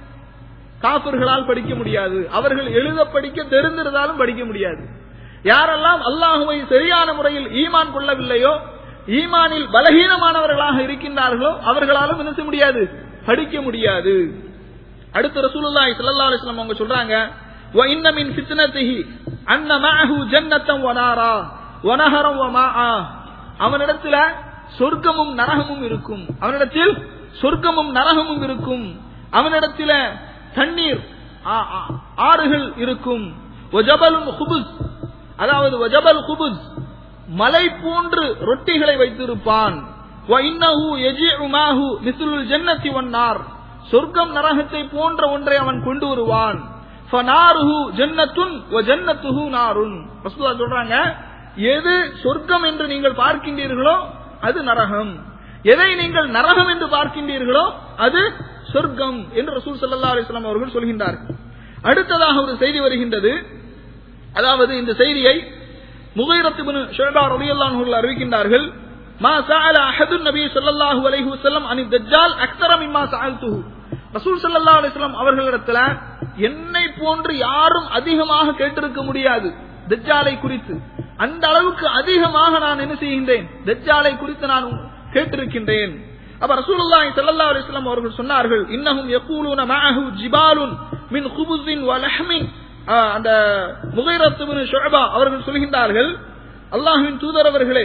காபிர்களால் படிக்க முடியாது அவர்கள் எழுத படிக்க தெரிந்திருந்தாலும் படிக்க முடியாது யாரெல்லாம் அல்லாஹுவை சரியான முறையில் ஈமான் கொள்ளவில்லையோ ஈமானில் பலகீனமானவர்களாக இருக்கின்றார்களோ அவர்களாலும் என்ன செய்ய முடியாது படிக்க முடியாது அடுத்து ரசூலுல்லாஹி ஸல்லல்லாஹு அலைஹி வஸல்லம் அவங்க சொல்றாங்க வ இன்ன மின் ஃபித்னத்திஹி அன்ன மஅஹு ஜன்னத்தம் வ நாரா வ நஹரம் வ மாஆ அவனிடத்துல சொர்க்கமும் நரகமும் இருக்கும் அவனிடத்தில் சொர்க்கமும் நரகமும் இருக்கும் அவனிடத்தில தண்ணீர் ஆ- ஆ- ஆறுகள் இருக்கும் வஜபலும் ஹுபுஸ் அதாவது வஜபல் ஹுபுஸ் மலை போன்று ரொட்டிகளை வைத்திருப்பான் وَإِنَّهُ يَجِعُ مَعَهُ مِثْلُ الْجَنَّةِ وَالنَّارِ சொர்க்கம் நரகத்தை போன்ற ஒன்றை அவன் கொண்டு வருவான் ஃபனாருஹு ஜன்னத்துன் வ ஜன்னத்துஹு நாருன் ரசூலுல்லாஹ் சொல்றாங்க எது சொர்க்கம் என்று நீங்கள் பார்க்கின்றீர்களோ அது நரகம் எதை நீங்கள் நரகம் என்று பார்க்கின்றீர்களோ அது சொர்க்கம் என்று ரசூல் ஸல்லல்லாஹு அலைஹி வஸல்லம் அவர்கள் சொல்கின்றார்கள் அடுத்ததாக ஒரு செய்தி வருகின்றது அதாவது இந்த செய்தியை முகைரத் இப்னு ஷுபா ரலியல்லாஹு அன்ஹு அறிவிக்கின்றார்கள் மா சஅல அஹதுன் நபி ஸல்லல்லாஹு அலைஹி வஸல்லம் அனி தஜ்ஜால் அக்ஸர மிம்மா சஅல்துஹு ரசூல் ஸல்லல்லாஹு அலைஹி வஸல்லம் அவர்களிடத்துல என்னை போன்று யாரும் அதிகமாக கேட்டிருக்க முடியாது தஜ்ஜாலை குறித்து அந்த அளவுக்கு அதிகமாக நான் என்ன செய்கின்றேன் தஜ்ஜாலை குறித்து நான் கேட்டிருக்கின்றேன் அப்ப ரசூலுல்லாஹி ஸல்லல்லாஹு அலைஹி வஸல்லம் அவர்கள் சொன்னார்கள் இன்னஹும் யகூலுன மஅஹு ஜிபாலுன் மின் குபுஸின் வ லஹ்மின் ஆஹ் அந்த முகைரத் இப்னு ஷுஅபா அவர்கள் சொல்கின்றார்கள் அல்லாஹ்வின் தூதர் அவர்களே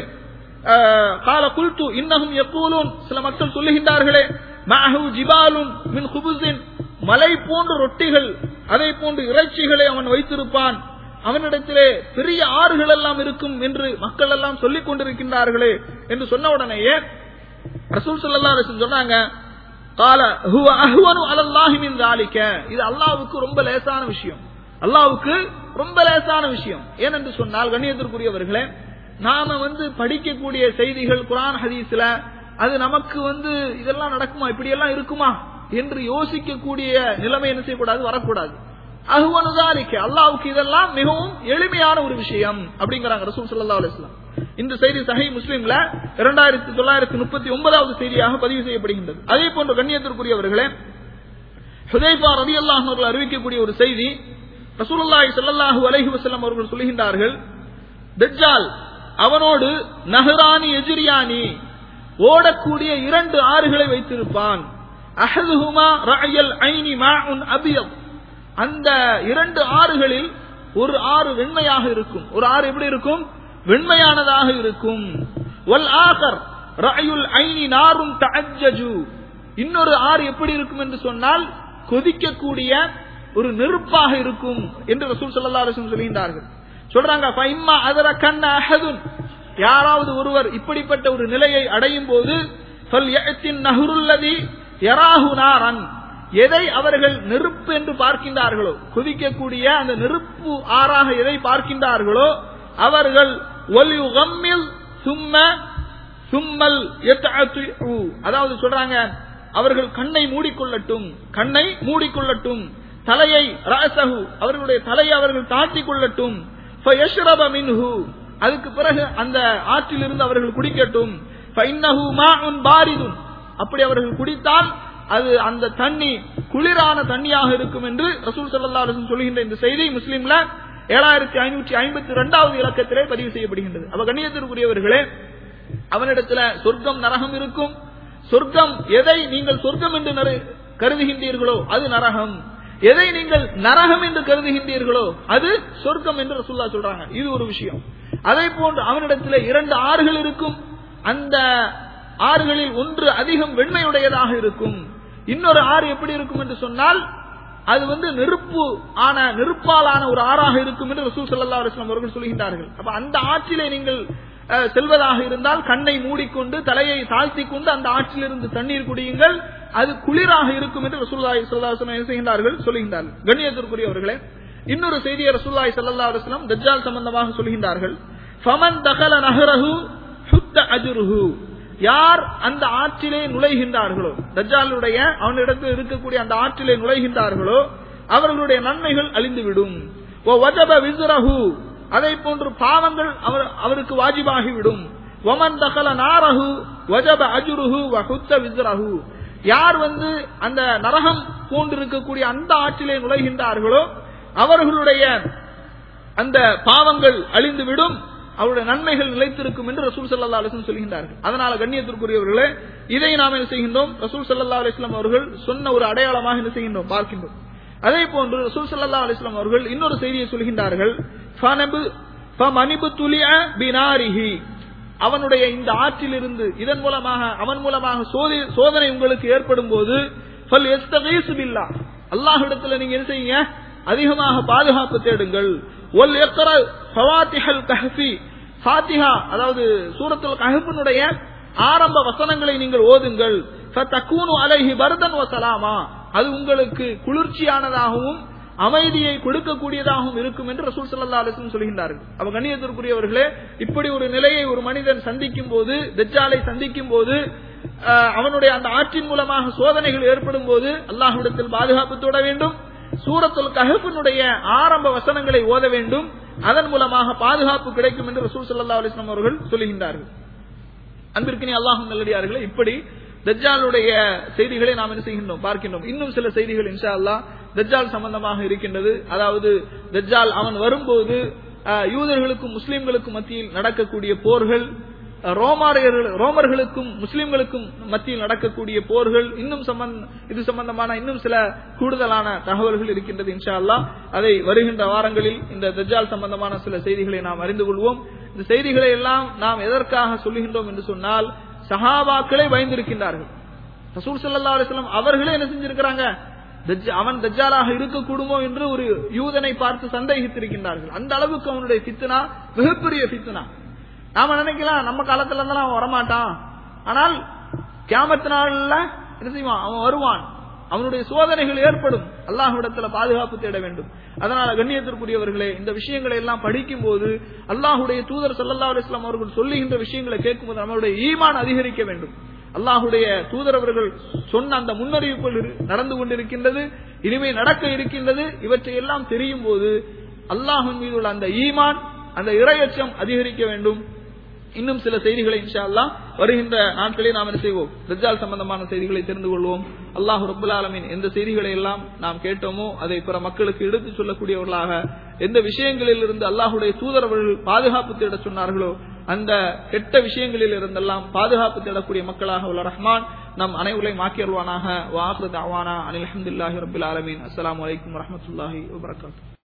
கால குல்து இன்னஹும் யகூலுன் சில மக்கள் சொல்லுகின்றார்களே மஅஹு ஜிபாலுன் மின் குபுஸின் மலை போன்ற ரொட்டிகள் அதை போன்று இறைச்சிகளை அவன் வைத்திருப்பான் அவனிடத்திலே பெரிய ஆறுகள் எல்லாம் இருக்கும் என்று மக்கள் எல்லாம் சொல்லிக் கொண்டிருக்கின்றார்களே என்று சொன்ன உடனேயே ரசூல் ஸல்லல்லாஹு அலைஹி வஸல்லம் சொன்னாங்க கால ஹுவ அஹ்வனு அலல்லாஹி மின் ذلك இது அல்லாஹ்வுக்கு ரொம்ப லேசான விஷயம் அல்லாஹ்வுக்கு ரொம்ப லேசான விஷயம் ஏனென்று சொன்னால் கண்ணியத்திற்குரியவர்களே நாம வந்து படிக்கக்கூடிய செய்திகள் குர்ஆன் ஹதீஸ்ல அது நமக்கு வந்து இதெல்லாம் நடக்குமா இப்படி எல்லாம் இருக்குமா என்று யோசிக்கக்கூடிய நிலைமை என்ன செய்யக்கூடாது வரக்கூடாது அஹ்வனுதாலிக்க அல்லாவுக்கு இதெல்லாம் மிகவும் எளிமையான ஒரு விஷயம் அப்படிங்கிறாங்க ரசூல் ஸல்லல்லாஹு அலைஹி வஸல்லம் இந்த செய்தி சஹீஹ் முஸ்லிம்ல இரண்டாயிரத்தி தொள்ளாயிரத்தி முப்பத்தி ஒன்பதாவது செய்தியாக பதிவு செய்யப்படுகின்றது அதே போன்ற கண்ணியத்திற்குரியவர்களே ஹுதைஃபா ரலியல்லாஹு அன்ஹு அவர்கள் அறிவிக்கக்கூடிய ஒரு செய்தி ரசூலுல்லாஹி ஸல்லல்லாஹு அலைஹி வஸல்லம் அவர்கள் சொல்கின்றார்கள் தஜ்ஜால் அவனோடு நஹரானி எஜிரியானி ஓடக்கூடிய இரண்டு ஆறுகளை வைத்திருப்பான் அஹதுஹுமா ரஅயல் ஐனி மாஉன் அபியத் அந்த இரண்டு ஆறுகளில் ஒரு ஆறு வெண்மையாக இருக்கும் ஒரு ஆறு எப்படி இருக்கும் வெண்மையானதாக இருக்கும் வல் ஆகர் ரஅயுல் ஐனி நாரும் தஅஜ்ஜஜு இன்னொரு ஆறு எப்படி இருக்கும் என்று சொன்னால் கொதிக்கக்கூடிய ஒரு நெருப்பாக இருக்கும் என்று ரசூல் ஸல்லல்லாஹு அலைஹி வஸல்லம் சொல்கின்றார்கள் சொல்றாங்க ஃபைம்மா அதர கண்ண அஹதுன் யாராவது ஒருவர் இப்படிப்பட்ட ஒரு நிலையை அடையும் போது ஃபல் யஅத்தின் நஹருல்லதி யராஹு நாரன் எதை அவர்கள் நெருப்பு என்று பார்க்கின்றார்களோ கொதிக்கக்கூடிய அந்த நெருப்பு ஆறாக எதை பார்க்கின்றார்களோ அவர்கள் ஒலியுகம்மில் சும்ம சும்மல் யத்தஅத்து. அதாவது சொல்றாங்க அவர்கள் கண்ணை மூடிக்கொள்ளட்டும் கண்ணை மூடிக்கொள்ளட்டும் தலையை ராசஹு அவர்களுடைய தலையை அவர்கள் தாட்டிக் கொள்ளட்டும் ஃபயஷ்ரப மின்ஹு அதுக்கு பிறகு அந்த ஆற்றிலிருந்து அவர்கள் குடிக்கட்டும் ஃபைன்னஹு மாஉன் பாரிதுன் அப்படி அவர்கள் குடித்தால் அது அந்த தண்ணி குளிரான தண்ணியாக இருக்கும் என்று ரசூல் ஸல்லல்லாஹு அலைஹி வஸல்லம் சொல்கின்ற இந்த செய்தி முஸ்லிம்ல ஏழாயிரத்தி ஐநூற்றி ஐம்பத்தி ரெண்டாவது இலக்கத்திலே பதிவு செய்யப்படுகின்றது அவ கண்ணியத்திற்குரியவர்களே அவனிடத்துல சொர்க்கம் நரகம் இருக்கும் சொர்க்கம் எதை நீங்கள் சொர்க்கம் என்று நரு- கருதுகின்றீர்களோ அது நரகம் எதை நீங்கள் நரகம் என்று கருதுகின்றீர்களோ அது சொர்க்கம் என்று ரசூல்லா சொல்றாங்க இது ஒரு விஷயம் அதே போன்று அவனிடத்தில் இரண்டு ஆறுகள் இருக்கும் அந்த ஆறுகளில் ஒன்று அதிகம் வெண்மையுடையதாக இருக்கும் இன்னொரு ஆறு எப்படி இருக்கும் என்று சொன்னால் அது வந்து நெருப்பு ஆன நெருப்பாலான ஒரு ஆறாக இருக்கும் என்று ரசூல் ஸல்லல்லாஹு அலைஹி வஸல்லம் அவர்கள் சொல்கின்றார்கள் அப்ப அந்த ஆற்றிலே நீங்கள் அஹ், செல்வதாக இருந்தால் கண்ணை மூடிக்கொண்டு தலையை தாழ்த்தி கொண்டு அந்த ஆற்றிலிருந்து தண்ணீர் குடியுங்கள் அது குளிராக இருக்கும் என்று ரசூலுல்லாஹி ஸல்லல்லாஹு அலைஹி வஸல்லம் என்ன செய்கின்றார்கள் சொல்கின்றார்கள் கண்ணியத்திற்குரியவர்களே இன்னொரு செய்தியை ரசூலுல்லாஹி ஸல்லல்லாஹு அலைஹி வஸல்லம் தஜ்ஜால் சம்பந்தமாக சொல்கின்றார்கள் ஃபமன் தகல நஹரஹு சுத்த அஜ்ருஹு யார் அந்த ஆற்றிலே நுழைகின்றார்களோ தஜ்ஜாலுடைய அவனிடத்தில் இருக்கக்கூடிய அந்த ஆற்றிலே நுழைகின்றார்களோ அவர்களுடைய நன்மைகள் அழிந்துவிடும் ஓ வஜப விஸ்ரஹு அதை போன்று பாவங்கள் அவர் அவருக்கு வாஜிபாகிவிடும் ஒமன் தகல நாரஹு வஜப அஜுருஹு வஹுத்த விஸ்ரஹு யார் வந்து அந்த நரகம் போன்றிருக்கக்கூடிய அந்த ஆற்றிலே நுழைகின்றார்களோ அவர்களுடைய அந்த பாவங்கள் அழிந்துவிடும் அவருடைய நன்மைகள் நிலைத்திருக்கும் என்று ரசூல் சல்லா அலிஸ்லம் சொல்கின்றார்கள் அதனால கண்ணியத்திற்குரியவர்களே இதை நாம் என்ன செய்கின்றோம் ரசூல் சல்லா அலிஸ்லாம் அவர்கள் சொன்ன ஒரு அடையாளமாக என்ன செய்கின்றோம் பார்க்கின்றோம் அதே போன்று ரசூல் சல்லா அலிஸ்லாம் அவர்கள் இன்னொரு செய்தியை சொல்கின்றார்கள் ஃபனபு ஃபமனிபு துலிஅ பினாரிஹி அவனுடைய இந்த ஆற்றிலிருந்து இதன் மூலமாக அவன் மூலமாக சோதி- சோதனை உங்களுக்கு ஏற்படும் போது ஃபல் எஸ்தகீசு பில்லாஹ் அல்லாஹ்விடத்துல நீங்க என்ன செய்யுங்க அதிகமாக பாதுகாப்பு தேடுங்கள் ஒல் எக்கர ஃபவாத்திஹல் கஹ்ஃபி ஃபாத்திஹா அதாவது சூரத்துல் கஹ்ஃபினுடைய ஆரம்ப வசனங்களை நீங்கள் ஓதுங்கள் ஃபதகூனு அலைஹி பர்தன் வசலாமா அது உங்களுக்கு குளிர்ச்சியானதாகவும் அமைதியை கொடுக்கக்கூடியதாகவும் இருக்கும் என்று ரசூல் ஸல்லல்லாஹு அலைஹி வஸல்லம் சொல்கின்றார்கள் அவ கண்ணியத்திற்குரியவர்களே இப்படி ஒரு நிலையை ஒரு மனிதன் சந்திக்கும் போது தஜ்ஜாலை சந்திக்கும் போது அஹ், அவனுடைய அந்த ஆற்றின் மூலமாக சோதனைகள் ஏற்படும் போது அல்லாஹ்விடத்தில் பாதுகாப்பு தொட வேண்டும் சூரத்துல் கஹஃபினுடைய ஆரம்ப வசனங்களை ஓத வேண்டும் அதன் மூலமாக பாதுகாப்பு கிடைக்கும் என்று ரசூல் ஸல்லல்லாஹு அலைஹி வஸல்லம் அவர்கள் சொல்லுகின்றார்கள் அன்பிற்கினி அல்லாஹும் நல்லடியார்களே இப்படி தஜ்ஜாலுடைய செய்திகளை நாம் என்ன செய்கின்றோம் பார்க்கின்றோம் இன்னும் சில செய்திகள் இன்ஷா அல்லாஹ் தஜ்ஜால் சம்பந்தமாக இருக்கின்றது அதாவது தஜ்ஜால் அவன் வரும்போது அஹ், யூதர்களுக்கும் முஸ்லிம்களுக்கும் மத்தியில் நடக்கக்கூடிய போர்கள் அஹ், ரோமாரியர்கள் ரோமர்களுக்கும் முஸ்லிம்களுக்கும் மத்தியில் நடக்கக்கூடிய போர்கள் இன்னும் சம்பந்த இது சம்பந்தமான இன்னும் சில கூடுதலான தகவல்கள் இருக்கின்றது இன்ஷா அல்லாஹ் அதை வருகின்ற வாரங்களில் இந்த தஜ்ஜால் சம்பந்தமான சில செய்திகளை நாம் அறிந்து கொள்வோம் இந்த செய்திகளை எல்லாம் நாம் எதற்காக சொல்லுகின்றோம் என்று சொன்னால் சஹாபாக்களே பயந்திருக்கின்றார்கள் ரசூல் ஸல்லல்லாஹு அலைஹி வஸல்லம் அவர்களே என்ன செஞ்சிருக்கிறாங்க தஜ்- அவன் தஜ்ஜாலாக இருக்கக்கூடுமோ என்று ஒரு யூதனை பார்த்து சந்தேகித்திருக்கின்றார்கள் அந்த அளவுக்கு அவனுடைய ஃபித்னா மிகப்பெரிய ஃபித்னா நாம நினைக்கலாம் நம்ம காலத்துல இருந்தாலும் அவன் வரமாட்டான் ஆனால் கியாமத்து நாள்ல என்ன செய்வான் அவன் வருவான் அவனுடைய சோதனைகள் ஏற்படும் அல்லாஹ்விடத்துல பாதுகாப்பு தேட வேண்டும் அதனால கண்ணியத்திற்குரியவர்களே இந்த விஷயங்களை எல்லாம் படிக்கும் போது அல்லாஹுடைய தூதர் ஸல்லல்லாஹு அலைஹி வஸல்லம் அவர்கள் சொல்லுகின்ற விஷயங்களை கேட்கும்போது நம்மளுடைய ஈமான் அதிகரிக்க வேண்டும் அல்லாஹுடைய தூதர் அவர்கள் சொன்ன அந்த முன்னறிவிப்புகள் இரு- நடந்து கொண்டிருக்கின்றது இனிமே நடக்க இருக்கின்றது இவற்றை எல்லாம் தெரியும் போது அல்லாஹின் மீது உள்ள அந்த ஈமான் அந்த இரையச்சம் அதிகரிக்க வேண்டும் இன்னும் சில செய்திகளை இன்ஷா அல்லாஹ் வருகின்ற நாட்களே நாம் என்ன செய்வோம் தஜ்ஜால் சம்பந்தமான செய்திகளை தெரிந்து கொள்வோம் அல்லாஹ் ரப்பல் ஆலமீன் எந்த செய்திகளை எல்லாம் நாம் கேட்டோமோ அதை பிற மக்களுக்கு எடுத்துச் சொல்லக்கூடியவர்களாக எந்த விஷயங்களில் இருந்து அல்லாஹுடைய தூதர் அவர்கள் பாதுகாப்பு தேட சொன்னார்களோ அந்த கெட்ட விஷயங்களில் இருந்தெல்லாம் பாதுகாப்பு தேடக்கூடிய மக்களாக உள்ள ரஹ்மான் நம் அனைவரையும் ஆக்கியல்வானாக வாஹ்ரு தாவானா அனில் அஹமதுல்லாஹி ரபில் ஆலமீன் அஸ்ஸலாமு அலைக்கும் வரஹ்மத்துல்லாஹி வபரகாத்துஹு